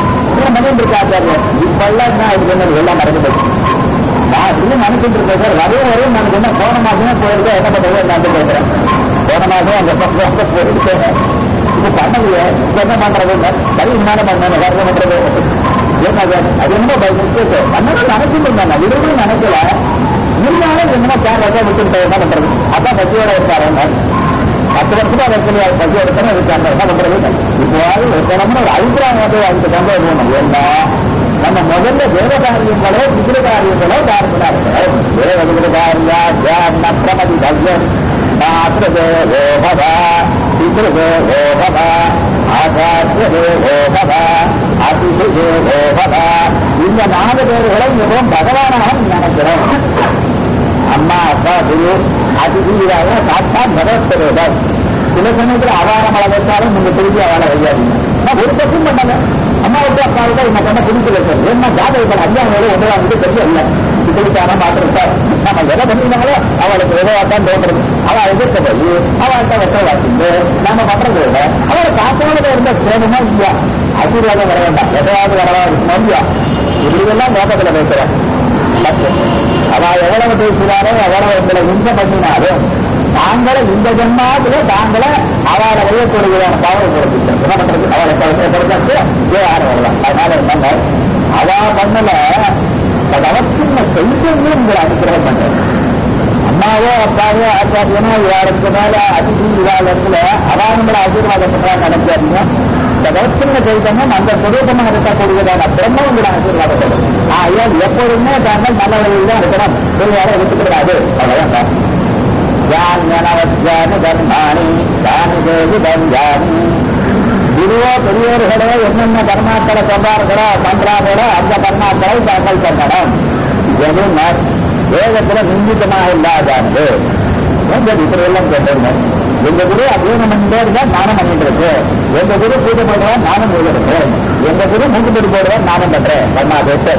அப்படின்னு பண்ணிட்டு இருக்காங்க இப்பெல்லாம் என்ன ஆயிடுச்சு எல்லாம் மறந்து போச்சு நான் இன்னும் நினைச்சிட்டு இருக்கேன் சார் வரையும் வரையும் எனக்கு என்ன போன மாசமே போயிருக்கேன் என்ன பண்றது நான் கேட்கிறேன் போன மாசம் அந்த பக்கம் போயிருக்கேன் இப்ப பண்ணலையே இப்ப என்ன பண்றது சரி இன்னால பண்ண வேற என்ன பண்றது ஏன்னா அது அது என்னமோ பை மிஸ்டேக் பண்ணணும் நினைச்சிட்டு இருந்தேன் விரும்பி நினைக்கல இருந்தாலும் என்னமோ கேரளா விட்டுட்டு என்ன பண்றது அதான் பசியோட இருக்காரு பத்து வருஷமா வைக்கலையா பசி எடுக்கணும் இருக்காங்க என்ன பண்றது இப்போ இருக்கணும்னு ஒரு அபிப்பிராயம் வந்து அதுக்கு கொண்டு வரணும் ஏன்னா நம்ம முதல்ல வேத காரியங்களோ விக்கிர காரியங்களோ பார்க்கிறார்கள் வேத விக்கிர காரியா தியான பிரமதி பவ்யம் மாத்திரதே ஓபவ பித்ருதே ஓபவ ஆச்சாரியதே ஓபவ அதிதிதே ஓபவ இந்த நாலு பேர்களை மிகவும் பகவானாக நினைக்கிறோம் அம்மா அப்பா குரு அதிதியாக சாட்சாத் பகவத்ஸ்வரூபம் சில சமயத்தில் அவாரம் அளவு வச்சாலும் நீங்க திருப்பி அவாரம் வையாதீங்க நான் ஒரு தப்பும் பண்ணல அம்மாவுக்கு அப்பாவுக்கு இந்த பண்ண பிடிச்சு வைக்கிறது ஏன்னா ஜாதகத்தில் அஞ்சாவது ஒன்பதாம் வந்து தெரிய இல்லை இப்படித்தான மாத்திரம் நம்ம எதை பண்ணிருந்தாங்களோ அவளுக்கு எதுவாத்தான் தோன்றது அவள் எதிர்க்க போய் அவள்கிட்ட வெற்ற வாசிந்து நாம பண்றது இல்லை அவளை காப்பாளர் இருந்த சேமமா இல்லையா ஆசீர்வாதம் வர வேண்டாம் எதாவது வரவா இருக்குமா இல்லையா இப்படியெல்லாம் லோகத்துல பேசுறேன் அவ எவ்வளவு பேசினாரோ எவ்வளவு உங்களை இந்த பண்ணினாலும் தாங்களை இந்த ஜென்மாத்துல தாங்களை அவளை வையக்கூடியதான பாவம் கொடுத்துட்டேன் என்ன பண்றது அவளை கொடுத்து யாரும் வரலாம் அதனால என்னங்க அவ பண்ணல அவசியம் செய்யும் உங்களை அனுகிரகம் பண்றது அம்மாவோ அப்பாவோ ஆச்சாரியனோ இவாளுக்கு மேல அதிதி இவாளத்துல அவானுங்களை ஆசீர்வாதம் பண்றாங்க நினைச்சாருங்க இந்த கௌத்தங்க சைத்தன்யம் அந்த சுரூபமாக இருக்கக்கூடியதான பிரம்ம உங்களை ஆசீர்வாதப்படும் ஆகையால் எப்பொழுதுமே தாங்கள் நல்ல வழியில் தான் இருக்கணும் பெரியார எடுத்துக்கூடாது அவ்வளவுதான் ஞானவத்யானி தர்மாணி யானி தேவி தர்யானி குருவோ பெரியோர்களோ என்னென்ன கர்மாக்களை சொல்றார்களோ பண்றாங்களோ அந்த கர்மாக்களை தாங்கள் பண்ணணும் எதுவும் வேதத்துல நிந்தித்தமாக இல்லாதானது எங்க இப்படி எல்லாம் கேட்டீங்க எங்க குரு அபியானம் பண்ணிட்டே இருந்தா நானும் பண்ணிட்டு இருக்கு எங்க குரு பூஜை போடுவேன் நானும் பூஜை இருக்கேன் எங்க குரு மூக்குப்படி போடுவேன் நானும் பண்றேன் கர்மா பேச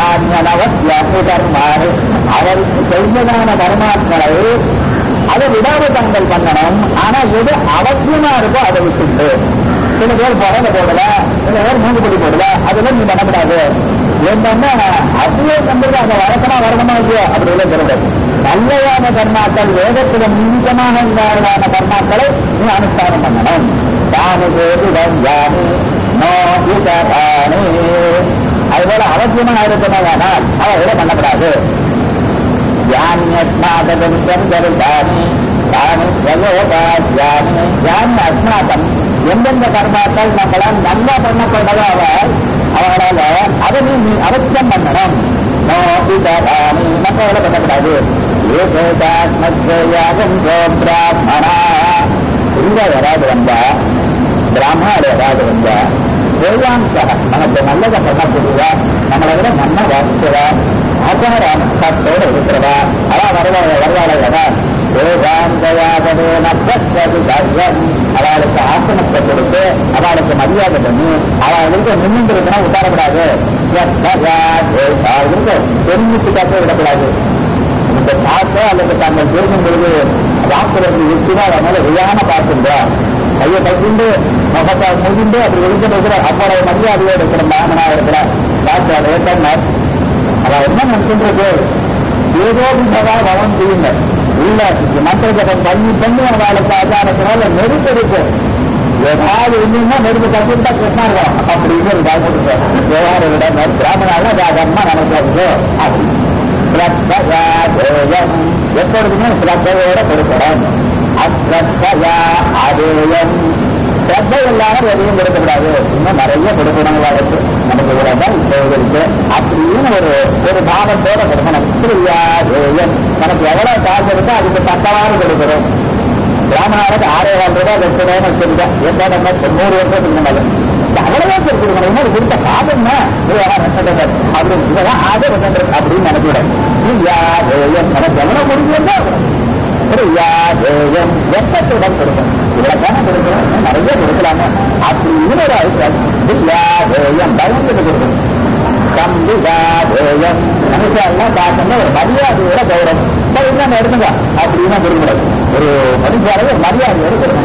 யாரு கர்மாறு அவருக்கு செய்ததான கர்மாக்களை அதை விடாம தாங்கள் பண்ணணும் ஆனா எது அவசியமா இருக்கோ அதை விட்டுண்டு சில பேர் புடல போடல சில பேர் மூக்குப்படி போடல அதெல்லாம் நீ பண்ணக்கூடாது என்னன்னா அப்படியே கண்டது அந்த வழக்கமா வரணுமா இல்லையோ அப்படி எல்லாம் கிடையாது நல்லதான கர்மாக்கள் வேதத்துல நீக்கமாக இருந்தான கர்மாக்களை நீ அனுஷ்டானம் பண்ணணும் தானு வேதிடம் யானி நோ யுதராணி அதுபோல அவசியமாக இருக்கணுமானால் அவைகளை பண்ணக்கூடாது யானியஸ்மாதம் கருதானி தானி பிரயோகாஸ்யாமி யானி அஸ்மாதம் எந்தெந்த கர்மாக்கள் நம்மளால் நல்லா பண்ணப்படுறதோ அவள் அவங்களால அதை நீ அவசியம் பண்ணணும் நோபிதராணி மற்றவர்களை பண்ணக்கூடாது ஏகேதாத்மத்வயாகம் பிராமணா புரிதா யாராவது வந்தா பிராமணர் யாராவது வந்தா ஸ்ரேயாம்சா நமக்கு நல்லதை பண்ணக்கூடியதா நம்மளை விட நம்ம வாசிக்கிறா ஆச்சாராமத்தோடு இருக்கிறதா அதான் வருவாள வருவாளையதா வேதாந்தயாகவே நப்பது காரியம் அவளுக்கு ஆசனத்தை கொடுத்து அவளுக்கு மரியாதை பண்ணி அவளுக்கு முன்னின்று இருக்கணும் உட்காரக்கூடாது தெரிஞ்சுட்டு காக்க விடக்கூடாது இந்த பார்க்க அல்லது தாங்கள் பேசும் பொழுது வாக்குறது இருக்குதோ அதனால விழாம பார்க்கின்ற கையை கட்டிண்டு முகத்தை முடிந்து அப்படி வெளிக்கிட்டு இருக்கிற அவ்வளவு மரியாதையோடு இருக்கிற மாமனா இருக்கிற பார்த்து அதை ஏற்றார் அவ என்ன நினைக்கின்றது ஏதோ விதவா பவன் செய்யுங்க உள்ள மற்ற ஜபம் பண்ணி பண்ணி அவளுக்கு ஆச்சாரத்தினால நெருப்பு இருக்கு ஏதாவது ஒண்ணுன்னா நெருப்பு கட்டிட்டா கிருஷ்ணா இருக்கும் அப்படின்னு ஒரு பயப்பட்டு விவகார விட பிராமணால ராஜம்மா நினைக்கிறது அப்படி ஸ்ரத்தையாதேயம் எப்பொழுதுமே ஸ்ரத்தையோட கொடுக்கணும் அஸ்ரத்தையா அதேயம் ஸ்ரத்தை இல்லாம எதையும் கொடுக்கக்கூடாது இன்னும் நிறைய கொடுக்கணும் வழக்கு நமக்கு இவ்வளவுதான் இப்போது இருக்கு அப்படின்னு ஒரு ஒரு பாவத்தோட கொடுக்கணும் ஸ்ரீயாதேயம் நமக்கு எவ்வளவு காசு இருக்கோ அதுக்கு தக்கவாறு கொடுக்கணும் பிராமணாவுக்கு ஆறே ஆறு ரூபாய் லட்ச ரூபாய் வச்சிருக்கேன் எந்த நம்ம நூறு வருஷத்துக்கு முன்னாடி அவ்வளவுதான் கொடுக்கணும் இன்னொரு கொடுத்த காதல்னா அப்படின்னு இதெல்லாம் ஆக அப்படின்னு நினைக்கிறேன் யாதேயம் எனக்கு எவ்வளவு முடியுமோ ஒரு யாதேயம் எத்தத்துடன் கொடுக்கணும் இவ்வளவு தானே கொடுக்கணும் இன்னும் நிறைய கொடுக்கலாமா அப்படின்னு ஒரு அபிப்பிராயம் யாதேயம் பயந்துட்டு கொடுக்கணும் தம்பிதாதேயம் மனுஷெல்லாம் பார்க்கணும் ஒரு மரியாதையோட கௌரவம் நம்ம வீட்டுல அந்த எடுத்துங்க அப்படின்னு கொடுக்கூடாது ஒரு மனுஷாரவே மரியாதை எடுக்கணும்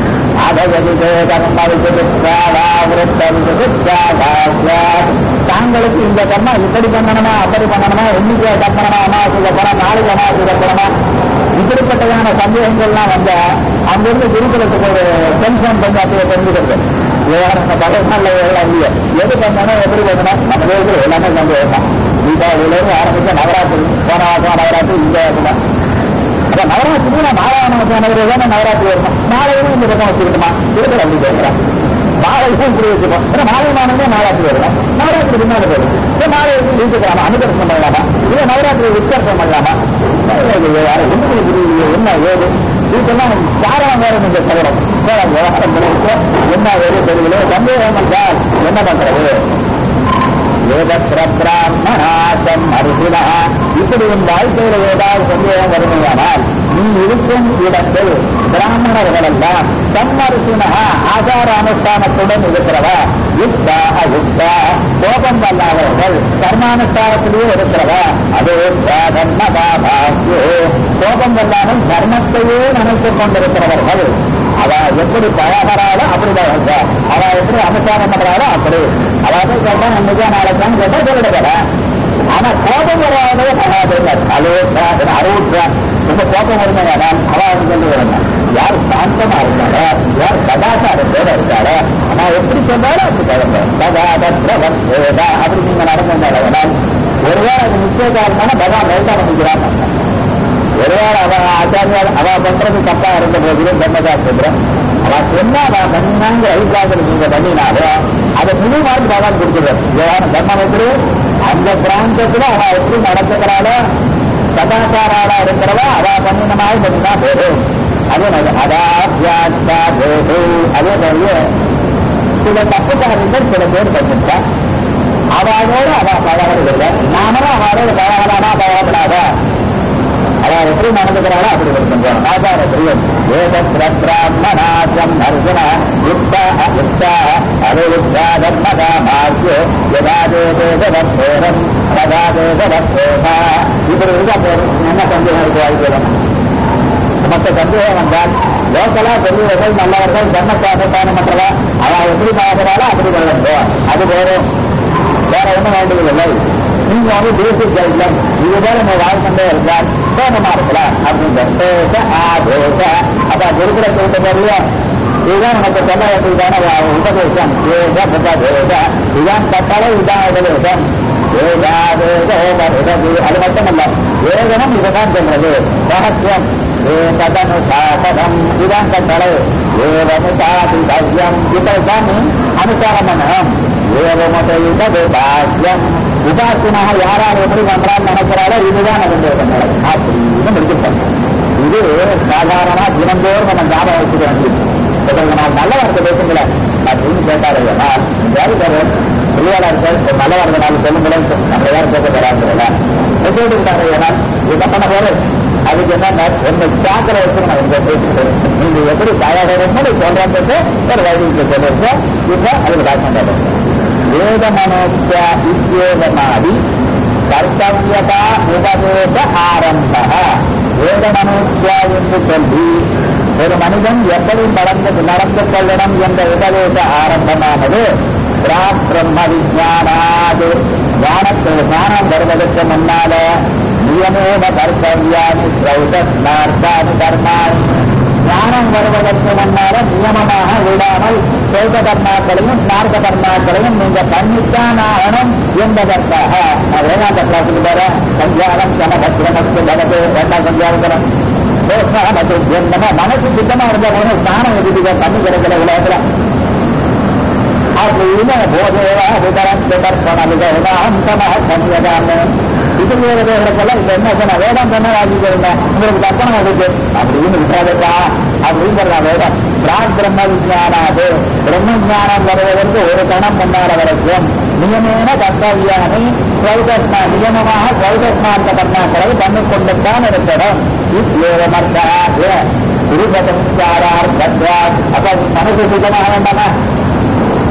தாங்களுக்கு இந்த கர்மம் இப்படி பண்ணணுமா அப்படி பண்ணணுமா இன்னைக்கு கற்பனமா அமாவாசையில போனா நாளைக்கு அமாவாசையில போனா இப்படிப்பட்டதான சந்தேகங்கள்லாம் வந்தா அங்கிருந்து குருகுலத்துக்கு ஒரு டென்ஷன் பண்ணி அப்படியே தெரிஞ்சுக்கிறது விவகாரம் பகவான்ல எல்லாம் இல்லையே எது பண்ணணும் எப்படி பண்ணணும் நம்ம தேவத்தில் எல்லாமே சந்தேகம் தீபாவளியிலிருந்து ஆரம்பிச்ச நவராத்திரி போன மாசம் நவராத்திரி இந்த வருஷம் அப்ப நவராத்திரி நான் நாராயண தானே நவராத்திரி வரணும் நாளையும் இந்த பக்கம் வச்சுக்கிட்டுமா இருக்கிற அப்படி கேட்கிறேன் மாலையும் இப்படி வச்சுப்போம் ஏன்னா மாலை மானமே நவராத்திரி வரலாம் நவராத்திரி பின்னாடி போயிடும் இப்போ மாலை வீட்டுக்கலாமா அனுகரசம் பண்ணலாமா இல்லை நவராத்திரி உத்கர்ஷம் பண்ணலாமா யாரும் ஒன்றுமே புரியலையே என்ன ஏது இதுக்கெல்லாம் காரணம் வேற நீங்க சொல்லணும் விவகாரம் பண்ணிட்டு என்ன வேறு தெரியல சந்தேகம் என்றால் என்ன பண்றது வேதப்பிராமணாசம் அருகினா இப்படி உன் வாழ்க்கையில ஏதாவது சந்தேகம் வருமையானால் நீ இருக்கும் இடத்தில் பிராமணர்கள் எல்லாம் சம்மரிசினா ஆச்சார அனுஷ்டானத்துடன் இருக்கிறவா யுக்தா அயுக்தா கோபம் வல்லாதவர்கள் கர்மானுஷ்டானத்திலேயே இருக்கிறவா அது தர்மபாபாஸ்யோ கோபம் வல்லாமல் தர்மத்தையே நினைத்துக் கொண்டிருக்கிறவர்கள் அவ எப்படி பழகிறாளோ அப்படி பழக அவ எப்படி அனுஷ்டானம் பண்றாளோ அப்படி அதாவது கேட்டா இன்னைக்கா நாளைக்கான்னு கேட்டா சொல்லிடுற ஆனா கோபம் வராதே பழகாது அலோசா அறுபற்றா ரொம்ப கோபம் வருமையானால் அவ வந்து சொல்லி வரணும் யார் சாந்தமா இருக்காளோ யார் சதாச்சாரத்தோட இருக்காளோ ஆனா எப்படி சொன்னாலும் அப்படி கிளம்ப சதாதத்ரவம் வேதா அப்படி நீங்க நடந்தாலும் ஒருவேளை அது முக்கிய காரணமான பகவான் ரைட்டா நினைக்கிறான் ஒருவேளை அவ ஆச்சாரியால் அவ பண்றது தப்பா இருந்த போதிலும் தர்மசாஸ்திரம் அவ சொன்னா அவ பண்ணினாங்கிற அபிப்பிராயத்தில் நீங்க பண்ணினாலும் அதை முழு மார்க் பகவான் கொடுத்துருவார் விவகாரம் தர்மம் எப்படி அந்த பிராந்தத்துல அவ எப்படி நடத்துகிறாளோ சதாச்சாராளா இருக்கிறவா அவ பண்ணின மாதிரி பண்ணினா போதும் அதே மாதிரி அதாத்யாச்சா போது அதே மாதிரியே சில தப்புக்காரர்கள் சில பேர் பண்ணிட்டா அவளோட அவ பழகிறதில்லை நாமளும் அவளோட பழகலாமா பழகப்படாதா அவன் எப்படி நடந்துக்கிறாளோ அப்படி இருக்கின்றான் ஆச்சார பிரியம் ஏதத்ராமணாசம் அர்ஜுன யுக்த அயுக்த அனுயுக்தா தர்மதா மார்க்கியோ யதா தேதேதவத்தேரம் ததா தேதவத்தேகா இப்படி இருந்தா போதும் என்ன சந்தேகம் இருக்கு வாழ்க்கையில் மற்ற சந்தேகம் வந்தால் லோக்கலா பெரியவர்கள் நல்லவர்கள் தர்மசாஸ்தானம் பண்றதா அவன் எப்படி பார்க்கிறாளோ அப்படி வளர்ந்தோம் அது போதும் வேற ஒன்றும் வேண்டியதில்லை நீங்க வந்து பேசிக் கைட்லைன் இதுதான் நம்ம வாழ்க்கை இருந்தால் கோபமா இருக்கலாம் அப்படின்ற பேச ஆதேச அப்ப குருகுல சொல்லிட்ட போறியா இதுதான் நமக்கு சொல்ல வேண்டியதான உபதேசம் ஏக புதேச இதுதான் கட்டளை இதுதான் உபதேசம் அது மட்டுமல்ல வேதனம் இதுதான் சொல்றது ரகசியம் ஏதனு சாசனம் இதுதான் கட்டளை ஏவனு சாதி தவ்யம் இதைத்தான் நீ அனுசாரம் பண்ணணும் ஏவமுதையுதது பாக்கியம் உபாசனாக யாரால் எப்படி பண்றான்னு நினைக்கிறாரோ இதுதான் நம்முடைய கட்டளை அப்படின்னு முடிச்சிருப்பாங்க இது சாதாரணமா தினந்தோறும் நம்ம ஞாபகம் வச்சுக்க வேண்டியது இவங்க நான் நல்ல வார்த்தை பேசுங்கள அப்படின்னு கேட்டாரு யாரு பேரு பிள்ளையாளர்கள் நல்ல வார்த்தை நாள் சொல்லுங்களேன் நம்ம யாரும் பேச தராங்க சொல்லிட்டாங்க ஏன்னா இதை பண்ண போது அதுக்கு என்ன ஒன்னு ஸ்டாக்கில் வச்சு நான் இங்க பேசிட்டு நீங்க எப்படி தயாரிடணும் சொல்றது ஒரு வழிக்கு சொல்லுங்க இப்ப அதுக்கு டாக்குமெண்ட் வேதமனோக்கிய இத்தியோகமாதி கர்த்தவியதா உபதேச ஆரம்ப வேதமனோக்கியா என்று சொல்லி ஒரு மனிதன் எப்படி நடந்து நடந்து கொள்ளணும் என்ற உபதேச ஆரம்பமானது பிராக் பிரம்ம விஜானாது ஞானத்தில் ஞானம் வருவதற்கு முன்னால நியமேன கர்த்தவியானி ஸ்ரௌதார்த்தானி கர்மாணி ஞானம் வருவதற்கு முன்னால நியமமாக விடாமல் சௌத கர்மாக்களையும் ஸ்நார்த்த கர்மாக்களையும் நீங்க பண்ணித்தான் ஆகணும் என்பதற்காக நான் வேதாந்த கிளாஸுக்கு போற சஞ்சாரம் சமபத்திரமஸ்து பகத்து ரெண்டாம் சஞ்சாரம் நம்ம மனசு சுத்தமா இருந்த போது ஸ்நானம் எதுக்கு பண்ணி கிடைக்கல உலகத்துல அப்படின்னு போதேவா விதரத்து கற்பன விதம் சம சன்யதான இது வேதங்களுக்கெல்லாம் இப்ப என்ன சொன்ன வேதம் சொன்ன வாசிக்கிறீங்க உங்களுக்கு கற்பனை இருக்கு அப்படின்னு விசாரிக்கா அப்படிங்கிற வேதம் பிராக் பிரம்ம விஜயானாது பிரம்ம ஞானம் வருவதற்கு ஒரு கணம் முன்னால வரைக்கும் நியமேன கர்த்தவியானி சௌதஸ்மா நியமமாக சௌதஸ்மாந்த கர்மாக்களை பண்ணிக்கொண்டுத்தான் இருக்கணும் இவ்வேவமர்த்தாக குருபதம் சாரார் தத்வா அப்ப மனசு சுத்தமாக வேண்டாமா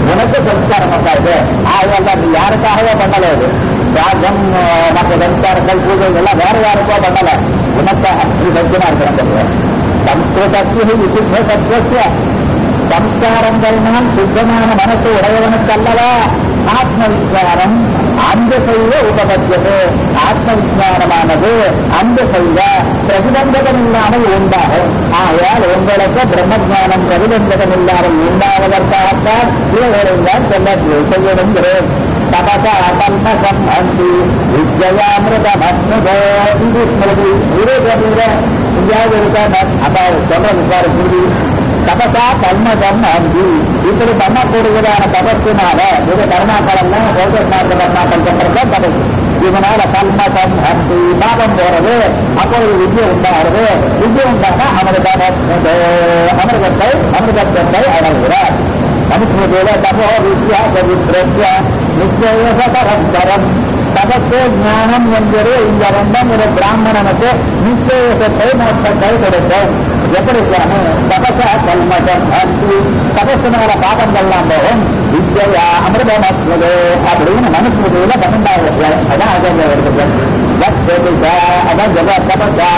உனக்கு சம்ஸ்காரம் உண்டாது ஆகையால் நீ யாருக்காகவோ பண்ணல இது ராஜம் மற்ற சம்ஸ்காரங்கள் பூஜைகள் எல்லாம் வேற யாருக்கோ பண்ணல உனக்காக நீ சத்தியமா இருக்கிறேன் சம்ஸ்கிருதத்திய விசுத்த சத்வசிய சம்ஸ்காரங்களினால் சுத்தமான மனசு உடையவனுக்கல்லவா ஆத்ம விஜானம் அந்த செய்ய உபபத்தியது ஆத்ம விஜானமானது அந்த செய்ய பிரதிபந்தகம் இல்லாமல் உண்டாகும் ஆகையால் உங்களுக்கு பிரம்ம ஜானம் பிரதிபந்தகம் இல்லாமல் உண்டாவதற்காகத்தான் இவைகளெல்லாம் சொல்ல செய்யணுங்கிறேன் தபசா கல்மசம் அந்தி விஜயாமிரதமஸ்முதோ இது ஸ்மிருதி இதே சொல்லுங்க எங்கேயாவது இருக்கா அப்ப சொல்ற விசாரம் புரியுது தபசா கல்மதம் அந்தி இப்படி பண்ணக்கூடியதான தபஸினால இது கர்மாக்களெல்லாம் பௌத்தநாத கர்மாக்கள் பண்றதா தபஸ் இதனால கல்மதம் அந்தி பாபம் போறது அப்பொழுது வித்யை உண்டாகிறது வித்யை உண்டானா அமிர்தம் அமிர்தத்தை அமிர்தத்தை அடைகிறார் மனுஷனுடைய தபோ வித்யா பவித்ரத்ய நிச்சயசகரம் தபத்து ஞானம் என்பது இந்த ரெண்டும் ஒரு பிராமணனுக்கு நிச்சயசத்தை மோட்சத்தை கொடுக்கும் எப்படி தபச கல்மதம் அன்பு தபசுனால பாபங்கள்லாம் போகும் வித்யா அமிர்தம் அஸ்மது அப்படின்னு மனுஷனுடைய பன்னெண்டாவது அதான் அஜந்த இருக்குது அதான் சொல்ல தபசா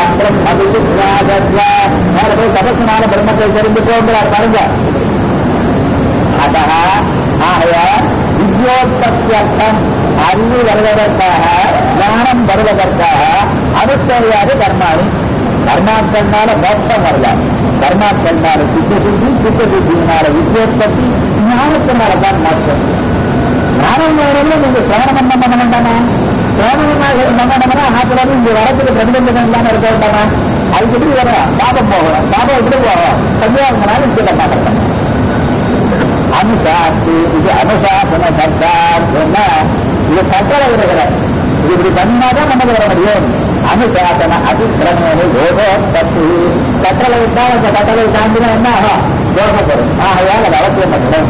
போய் தபசுனால பிரம்மத்தை தெரிந்து போகிறார் பாருங்க அதா ஆக வித்யோத்பத்தியர்த்தம் அறிவு வருவதற்காக ஞானம் வருவதற்காக அனுசரியாது கர்மாணி கர்மாக்கள்னால மோட்சம் வரலாம் கர்மாக்கள்னால சித்த சித்தி சித்த சித்தினால வித்யோத்பத்தி ஞானத்தினால தான் மோட்சம் ஞானம் வரல நீங்க சேவனம் பண்ண பண்ண வேண்டாமா சேவனமாக பண்ணணும்னா ஆத்துல இங்க வரத்துக்கு பிரதிபந்தம் இல்லாம இருக்க வேண்டாமா அதுக்கு எப்படி வரும் பாபம் போகணும் பாபம் எப்படி போகும் கன்னியாகுமனாலும் சொல்ல மாட்டேன் அனுசாத்து இது அனுசாசன சர்க்கார் சொன்னா இது கட்டளை இருக்கிற இது இப்படி பண்ணாதான் நமக்கு வர முடியும் அனுசாசன அதிக்கிரமேனு யோகோத்பத்தி கட்டளை விட்டால் அந்த கட்டளை தாண்டினா என்ன ஆகும் யோகப்படும் ஆகையால் அது அவசியம் பண்ணணும்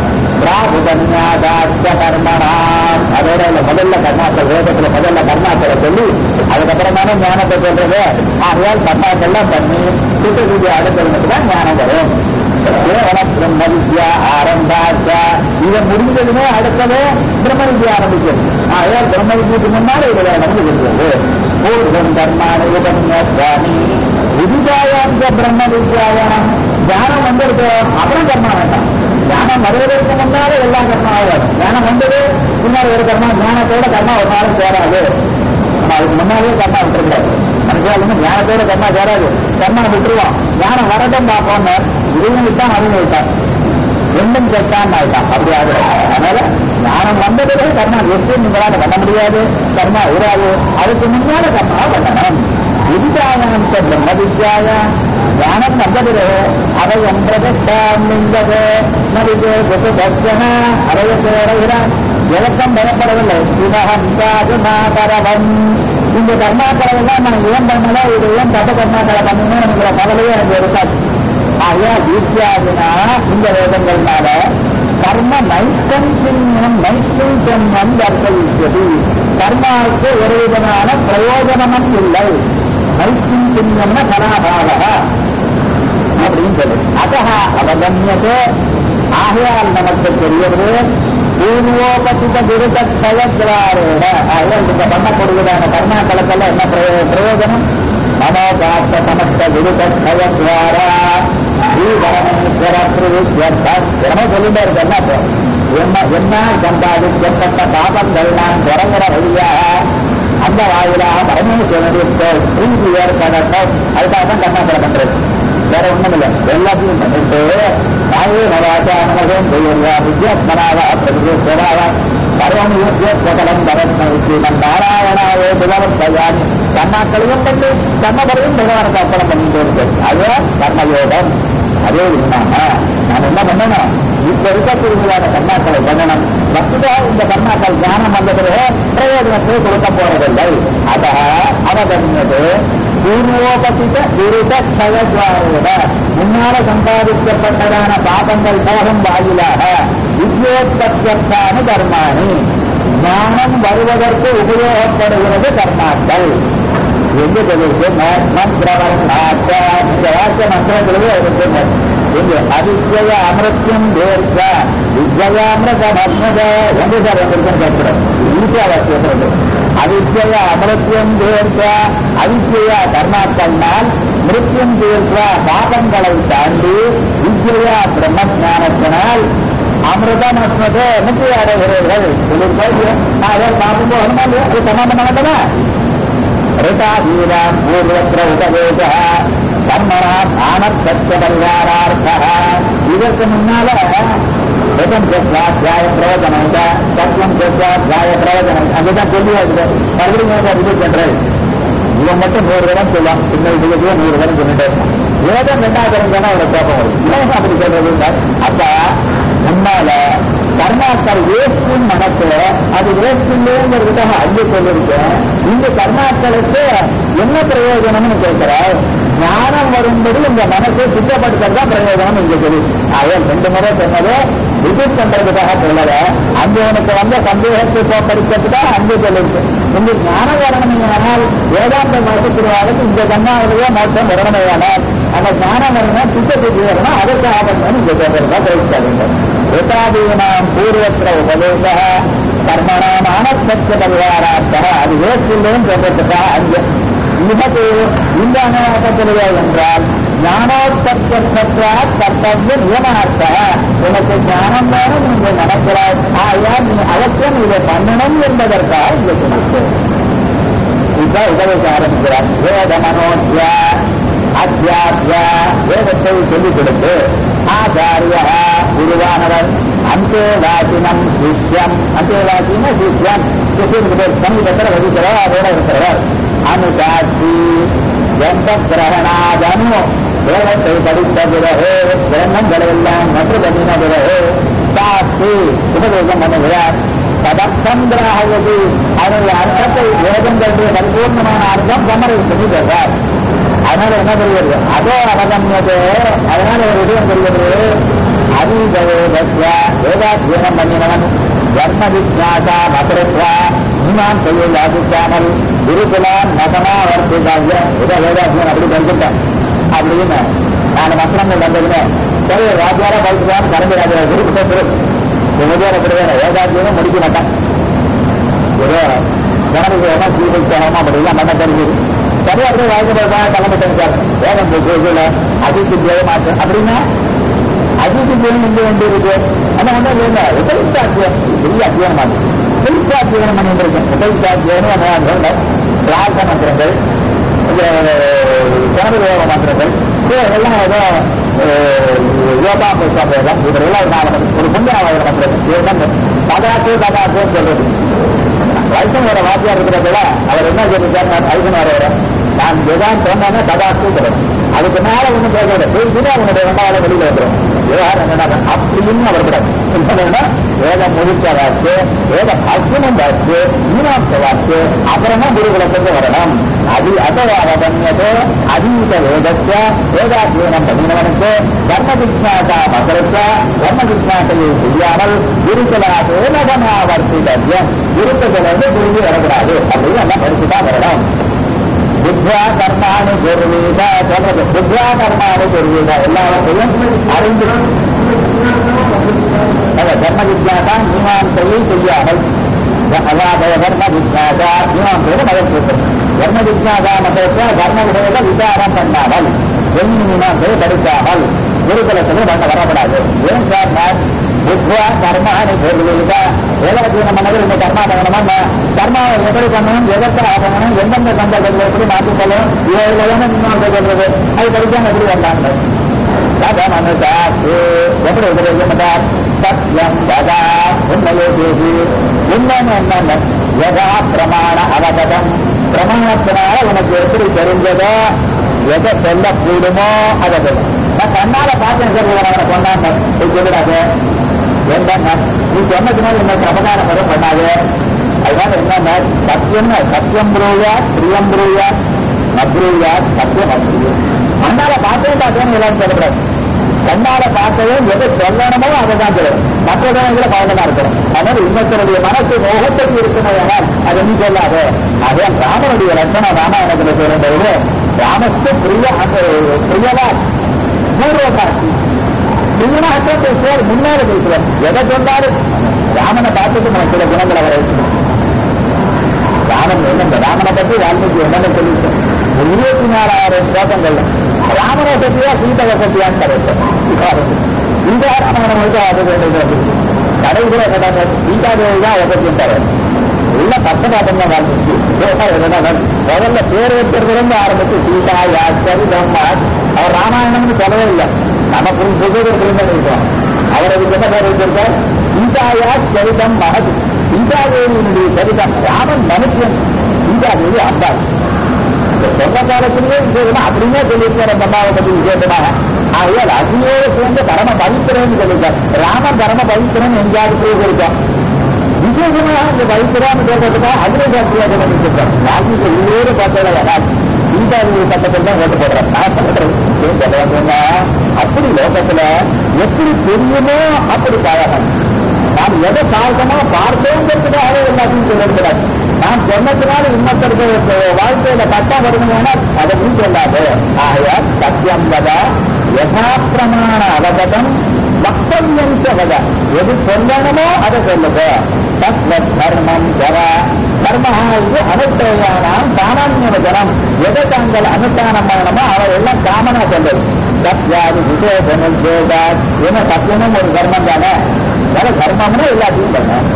பிராபுதன்யாதாச்ச கர்மணாம் அதோட இந்த முதல்ல கர்மாக்கள் வேதத்துல முதல்ல கர்மாக்களை சொல்லி அதுக்கப்புறம் தானே ஞானத்தை சொல்றது ஆகையால் கர்மாக்கள்லாம் பண்ணி சுத்த சுத்தி அடுத்தவனுக்கு தான் ஞானம் வரும் கேவல பிரம்ம வித்யா ஆரம்பாச்ச இதை முடிஞ்சதுமே அடுத்தது பிரம்ம வித்யா ஆரம்பிக்கும் ஆகையால் பிரம்ம வித்யக்கு முன்னாடி இதில் நடந்து இருக்கிறது பூர்வம் கர்மாணி உபன்யாமி விதிஜாயாம் பிரம்ம வித்யாயாம் ஞானம் வந்திருக்கு அப்புறம் கர்மா வேண்டாம் ஞானம் வருவதற்கு முன்னாலே எல்லா கர்மா ஆகும் ஞானம் வந்தது பின்னாடி ஒரு கர்மா ஞானத்தோட கர்மா ஒரு நாளும் சேராது நம்ம அதுக்கு முன்னாடியே கர்மா விட்டுருக்காரு மனுஷாலுமே ஞானத்தோட கர்மா சேராது கர்மா விட்டுருவோம் ஞானம் வரட்டும் பார்ப்போம்னு இதையும் விட்டான் அதையும் விட்டான் ரெண்டும் கேட்டான் ஆயிட்டான் அப்படி ஆகுது அதனால ஞானம் வந்ததுக்கு கர்மா எப்படி உங்களால பண்ண முடியாது கர்மா இராது அதுக்கு முன்னால கர்மா பண்ணணும் வித்யாயம் பிரம்ம வித்யாய ஞானம் வந்தது அதை ஒன்றதே நடிகே குசு தர்சன அறைய சேருகிறான் விளக்கம் பெறப்படவில்லை சிவஹந்தாது மாதரவம் இந்த கர்மாக்களை எல்லாம் நான் ஏன் பண்ணல இது ஏன் தப்பு கர்மாக்களை பண்ணணும் என்கிற கவலையே எனக்கு இருக்காது ஆகையா வித்யாதினா இந்த வேதங்கள்னால கர்ம நைக்கஞ்சின்னம் நைக்கஞ்சன்மம் தர்சயித்தது கர்மாவுக்கு ஒரு விதமான பிரயோஜனமும் இல்லை நைக்கிஞ்சின்னம்னா பராபாவக அப்படின்னு சொல்லு அத அவகமியதே ஆகையால் நமக்கு தெரியவது பூர்வோபசித விருத கயத்வாரோட ஆகையால் இந்த பண்ணக்கூடியதான கர்மாக்களுக்கெல்லாம் என்ன பிரயோ- பிரயோஜனம் மனோகாத்த சமஸ்த விருத கயத்வாரா ஸ்ரீவரமேஸ்வர பிரவித்யர்த்தம் தினமும் சொல்லிட்டே இருக்கு என்ன இப்போ? என்ன என்ன சம்பாதிக்கப்பட்ட பாபங்கள் நான் தொடங்குற வழியாக அந்த வாயிலாக பரமேஸ்வரனுக்கு பிரீதி ஏற்படட்டும் அதுக்காக தான் கர்மாக்களை பண்றது வேற ஒண்ணும் இல்லை எல்லாத்தையும் பண்ணிட்டு தாயே நவாச்சா நமகம் தெய்வா வித்யாத்மனாவ பிரபுஸ்வராவ பரவம் யோசியம் பரத்மவிக்கு நம் நாராயணாவே புலவம் கையாணி கர்மாக்களையும் பண்ணி கர்மபரையும் பகவானுக்கு அர்ப்பணம் பண்ணிட்டு இருக்கு அது கர்மயோகம் அதே இல்லாம நான் என்ன பண்ணணும் இப்ப இருக்கக்கூடியதான கர்மாக்களை பண்ணணும் வஸ்துதா இந்த கர்மாக்கள் ஞானம் வந்தது பிரயோஜனத்தை கொடுக்க போறதில்லை அத அவகமியது பூர்வோபசித விருத கயத்வாரோட முன்னால சம்பாதிக்கப்பட்டதான பாபங்கள் போகும் வாயிலாக வித்யோத்பத்தியற்கான கர்மாணி ஞானம் வருவதற்கு உபயோகப்படுகிறது கர்மாக்கள் எங்க சொல்லிருக்கு மந்திரவன் இந்த வாக்கிய மந்திரத்திலேயே இருக்கு இங்கு அதிசய அமிர்தம் தேர்க்க விஜயாமிரத மன்மத என்று சார் வந்திருக்கேன்னு கேட்கிறோம் ஈஸியா வாக்கியம் அதிசய அமிர்தம் தேர்க்க அதிசய கர்மாக்கள்னால் மிருத்தியம் தீர்க்க பாபங்களை தாண்டி விஜயா பிரம்ம ஞானத்தினால் அமிர்தம் அஸ்மதே முக்கிய அடைகிறீர்கள் சொல்லியிருக்கோம் அதை பார்க்கும்போது ஒன்றுமா இல்லையா அது சமாதமானதா ऋताधीनाम् पूर्वत्र उपदेशः கர்மணாம் ஆனத்தற்ற பரிகாரார்த்தா இதற்கு முன்னால ரிதம் சுவாத்தியாய பிரயோஜனம் சத்தியம் சுவாத்தியாய பிரயோஜனம் அதுதான் சொல்லி வருது மறுபடியும் இது பண்றது இவன் மட்டும் நூறு தரம் சொல்லுவான் சின்ன இதுக்கு நூறு தரம் சொல்லிட்டே இருப்பான் வேதம் ரெண்டாவது தரம் தானே அவரை கோபம் வரும் ஏன் அப்படி சொல்றது அப்ப முன்னால கர்மாக்கள் வேஸ்டின் மனசுல அது வேஸ்டில்லைங்கிறதுக்காக அங்கே சொல்லியிருக்கேன் இந்த கர்மாக்களுக்கு என்ன பிரயோஜனம்னு கேட்கிறார் ஞானம் வரும்படி இந்த மனசை சுத்தப்படுத்துறது தான் பிரயோஜனம் இங்க சொல்லி அவன் ரெண்டு முறை சொன்னது விசிட் பண்றதுக்காக சொல்லல அங்கே உனக்கு வந்த சந்தேகத்தை போக்கடிக்கிறதுக்காக அங்கே சொல்லிருக்கு இந்த ஞானம் வரணுமையானால் வேதாந்த மதத்திற்கு இந்த கண்ணாவிலேயே மோட்சம் வரணுமையானால் அந்த ஞானம் வரணும் சுத்தத்துக்கு வரணும் அதற்கு ஆபத்தம் இங்க சொல்றதுதான் பிரயோஜனம் ஏதாதீனாம் பூர்வத்திர உபதேச கர்மணாம் ஆனத்தற்ற பரிகாரார்த்த அது வேஸ்டில்லையும் சொல்றதுக்காக அங்கே மிகது இந்த அனுவாதத்திலேயே என்றால் ஞானோத்தற்ற கர்த்தவிய நியமார்த்த உனக்கு ஞானம் வேணும் நீங்க நடக்கிறாய் ஆயால் நீ அவசியம் இதை பண்ணணும் என்பதற்காக இங்கே சொல்லிட்டு இப்ப உபதேச ஆரம்பிக்கிறார் வேத மனோத்யா அத்தியாத்யா வேதத்தை சொல்லிக் கொடுத்து ஆச்சாரிய குருவானவர் அந்தேவாசினம் சிஷ்யம் அந்தேவாசின சிஷ்யம் சிஷ்யனுக்கு பேர் சமீபத்தில் வகிக்கிறவர் அதோட இருக்கிறவர் அனுசாட்சி எந்த கிரகணாதனு வேதத்தை படித்த பிறகு கிரகங்களை எல்லாம் மற்ற பண்ணின பிறகு சாட்சி உபதேசம் பண்ணுகிறார் ததர்த்தம் கிராகவது அதனுடைய அர்த்தத்தை வேதங்களுடைய பரிபூர்ணமான அர்த்தம் சமரை சொல்லி தருவார் அதனால என்ன தெரிகிறது அதோ அவகமியது அதனால ஒரு விடயம் தெரிகிறது அதீதவேதஸ்ய வேதாத்தியனம் பண்ணினவன் தர்ம விஜாசா மதுரத்வா இமாம் செய்ய யாசிக்காமல் குருகுலாம் மகமா வர்த்திகாவிய இதை வேதாத்தியன் அப்படி படிச்சுட்டேன் அப்படின்னு நான் மசனங்கள் வந்ததுன்னு சரி ராஜாரா படிச்சுதான் கலந்து ராஜா குருக்கு திரு உபதேர கிடையாது வேதாத்தியனும் முடிக்க மாட்டான் ஏதோ கணக்கு வேணும் சீர்திருத்தமா அப்படிலாம் பண்ண தெரிஞ்சது சரி அப்படியே வாழ்க்கை கிளம்ப தெரிஞ்சார் வேகம் போகல அதிர்ச்சி ஜெயமாற்றம் அப்படின்னா அதிர்ச்சி ஜெயம் இங்க வேண்டி இருக்கு அந்த ஒன்றும் இல்லை உபரிஷ்டாத்தியம் பெரிய அத்தியனம் அது உபரிஷ்டாத்தியனம் பண்ணிட்டு இருக்கேன் உபரிஷ்டாத்தியம் பிரார்த்த மந்திரங்கள் கிணறு யோக மந்திரங்கள் எல்லாம் ஏதோ யோகா புஸ்தகம் இதெல்லாம் நான் ஒரு புண்ணியாவது மந்திரம் கதாக்கு கதாக்கு சொல்றது வைஷ்ணவர வாத்தியார் இருக்கிறதுல அவர் என்ன சொல்லிருக்காரு வைஷ்ணவர் நான் எதான் சொன்னா கதாக்கு சொல்றேன் அதுக்கு மேல ஒண்ணும் பேசல பேசினா அவனுடைய ரெண்டாவது வெளியில வந்துடும் விவகாரம் என்ன அப்படின்னு அவர் கூட என்னன்னா வேதம் முழுக்க வாக்கு வேத அர்ஜுனம் வாக்கு மீனாட்ச வாக்கு அப்புறமா குருகுலத்துக்கு வரணும் அது அதவாவதன்யது அதீத வேதஸ்ய வேதாத்தியனம் பண்ணினவனுக்கு தர்ம விஜாதா மகரத்த தர்ம விஜாத்தையை செய்யாமல் குருகுலாது நகனாவர்த்திதவ்யம் குருக்குலேருந்து குருவி வரக்கூடாது அப்படின்னு எல்லாம் படிச்சுதான் வரணும் புத்வா கர்மானு குருவீத சொல்றது புத்வா கர்மானு குருவீத எல்லாவற்றையும் அறிந்து தர்ம வித்யாசா மீமாசையை செய்யாமல் அதாவது தர்ம வித்யாசா மீமாசையோட மதம் சொல்றது தர்ம வித்யாசா மதத்தை தர்ம விடயத்தை விசாரம் பண்ணாமல் எண்ணி மீமாசையை படிக்காமல் குருகுலத்தில் பண்ண வரப்படாது ஏன் சார் புத்வா கர்மானு குருவீத வேதவத்தியம் பண்ணது இந்த கர்மா பண்ணணுமா கர்மாவை எப்படி பண்ணணும் எதற்காக பண்ணணும் எந்தெந்த சந்தர்ப்பத்தில் எப்படி மாற்றி கொள்ளணும் இதில் தானே இன்னொன்று சொல்றது அது படிக்காம எப்படி வந்தாங்க கதமனுசாசு எப்படி உபதேசம் சத்தியம் கதா உண்மையே பேசி இன்னொன்னு என்னென்ன யதா பிரமாண அவகதம் பிரமாணத்தினால உனக்கு எப்படி தெரிஞ்சதோ எதை சொல்லக்கூடுமோ அதை சொல்லும் நான் கண்ணால பார்த்தேன் சார் அவனை கொண்டாங்க சொல்லிடாது என்ன நீ சொன்னதுனால எனக்கு அபகாரம் பண்ணாது அதனால என்ன சத்தியம் சத்தியம் புரோயா பிரியம் புரோயா நப்ரூயா சத்தியம் அப்ரூயா அண்ணால பார்த்தே பார்த்தேன்னு எல்லாரும் சொல்லக்கூடாது கண்ணால பார்த்தவே எதை சொல்லணுமோ அதை தான் சொல்லணும் மற்றவங்களை கவனமா இருக்கணும் அதனால இன்னொருத்தருடைய மனசு மோகத்துக்கு இருக்கணும் அதை நீ சொல்லாது அதே ராமனுடைய லட்சணம் ராமாயணத்துல சொல்லும்போது ராமஸ்து பிரிய அந்த பிரியவா பூர்வ காட்சி பிரியனாக பேசுவார் முன்னாடி பேசுவார் எதை சொன்னாலும் ராமனை பார்த்துட்டு நமக்கு சில குணங்களை வர வைக்கணும் ராமன் என்ன ராமனை பற்றி வால்மீகி என்னென்ன சொல்லியிருக்கோம் இருபத்தி நாலாயிரம் ஸ்லோகங்கள்ல ராமனை பற்றியா சீத வசதியான்னு கிடைக்கும் இந்த ராமாயணம் வந்து அது வேண்டியது கடைசியில கேட்டாங்க சீதாதேவி தான் வசதியும் தர உள்ள பக்கபாட்டம் தான் வாழ்ந்துச்சு முதல்ல பேர் வைக்கிறதுலேருந்து ஆரம்பிச்சு சீதா யாச்சரி பிரம்மா அவர் ராமாயணம்னு சொல்லவே இல்லை நம்ம புது புதுதான் இருக்கோம் அவர் அதுக்கு என்ன பேர் வச்சிருக்கார் சீதாயா சரிதம் மகது சீதாதேவியினுடைய சரிதம் ராமன் மனுஷன் சீதாதேவி அம்பாள் சொந்த காலத்திலேயே விசேஷமா அப்படியே சொல்லியிருக்கார் அந்த அம்மாவை பற்றி விசேஷமாக ஆகையால் அக்னியோடு சேர்ந்து பரம பவித்திரன்னு சொல்லியிருக்கார் ராமன் பரம பவித்திரன் எங்கேயாவது போய் கொடுத்தான் விசேஷமாக இந்த பவித்திரான்னு சொல்றதுக்காக அக்னி சாஸ்திரியா சொல்லியிருக்கார் ராஜ்யத்தை உள்ளூர் பார்த்ததை வராது சீதாதேவி பக்கத்தில் தான் ஓட்டு போடுறேன் நான் சொல்றேன் அப்படி லோகத்துல எப்படி தெரியுமோ அப்படி பழகணும் நாம் எதை பார்க்கணுமோ பார்த்தோங்கிறதுக்காக எல்லாத்தையும் சொல்லிருக்கிறார் நாம் சொன்னதுனால இன்னொருத்தருக்கு வாழ்க்கையில கட்டம் வருதுன்னா அதை நீ சொல்லாது ஆகையால் சத்தியம் வத யதா பிரமாண அவகதம் வக்தவியம் வத எது சொல்லணுமோ அதை சொல்லுக தத்வத் தர்மம் ஜர தர்மஹா இது அனுஷ்டயானாம் சாமானிய ஜனம் எதை தாங்கள் அனுஷ்டானம் பண்ணணுமோ அவர் எல்லாம் காமனா சொல்லுது சத்யாதி விசேஷ நிர்தேசா ஏன்னா சத்தியமும் ஒரு தர்மம் தானே அதனால தர்மம்னு எல்லாத்தையும் பண்ணணும்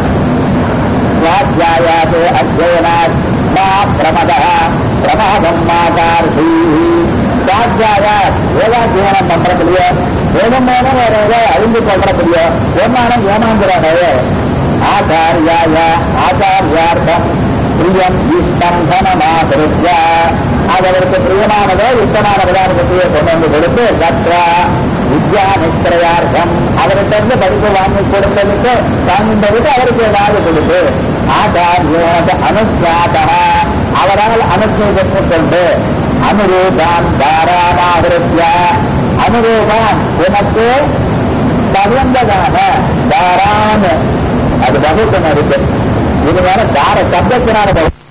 சுவாத்தியாயாது அத்தியனாத் மா பிரமத பிரமாதம் மாதார்த்தி சுவாத்தியாயாத் வேதாத்தியனம் பண்றதுலையோ வேதம் மேலும் வேற ஏதோ அறிந்து கொள்றதுலையோ ஏமானம் ஏமாந்துறாங்க ஆச்சாரியாய ஆச்சாரியார்த்தம் பிரியம் இஷ்டம் தனமாதிருத்ய அவருக்கு பிரியமானதோ இஷ்டமான விதானத்தையே கொண்டு வந்து கொடுத்து கத்ரா வித்யா நிஷ்கிரயார்த்தம் அவர்கிட்ட இருந்து படிப்பு வாங்கி கொடுத்ததுக்கு வாங்கின்றதுக்கு அவருக்கு ஏதாவது கொடுத்து ஆச்சாரியோட அனுஜாதா அவரால் அனுஜை பெற்றுக் கொண்டு அனுரூபான் தாராமாவிருத்திய அனுரூபான் உனக்கு தகுந்ததான தாரான் அது பகுத்தம் இருக்கு இது மேல தார சப்தத்தினால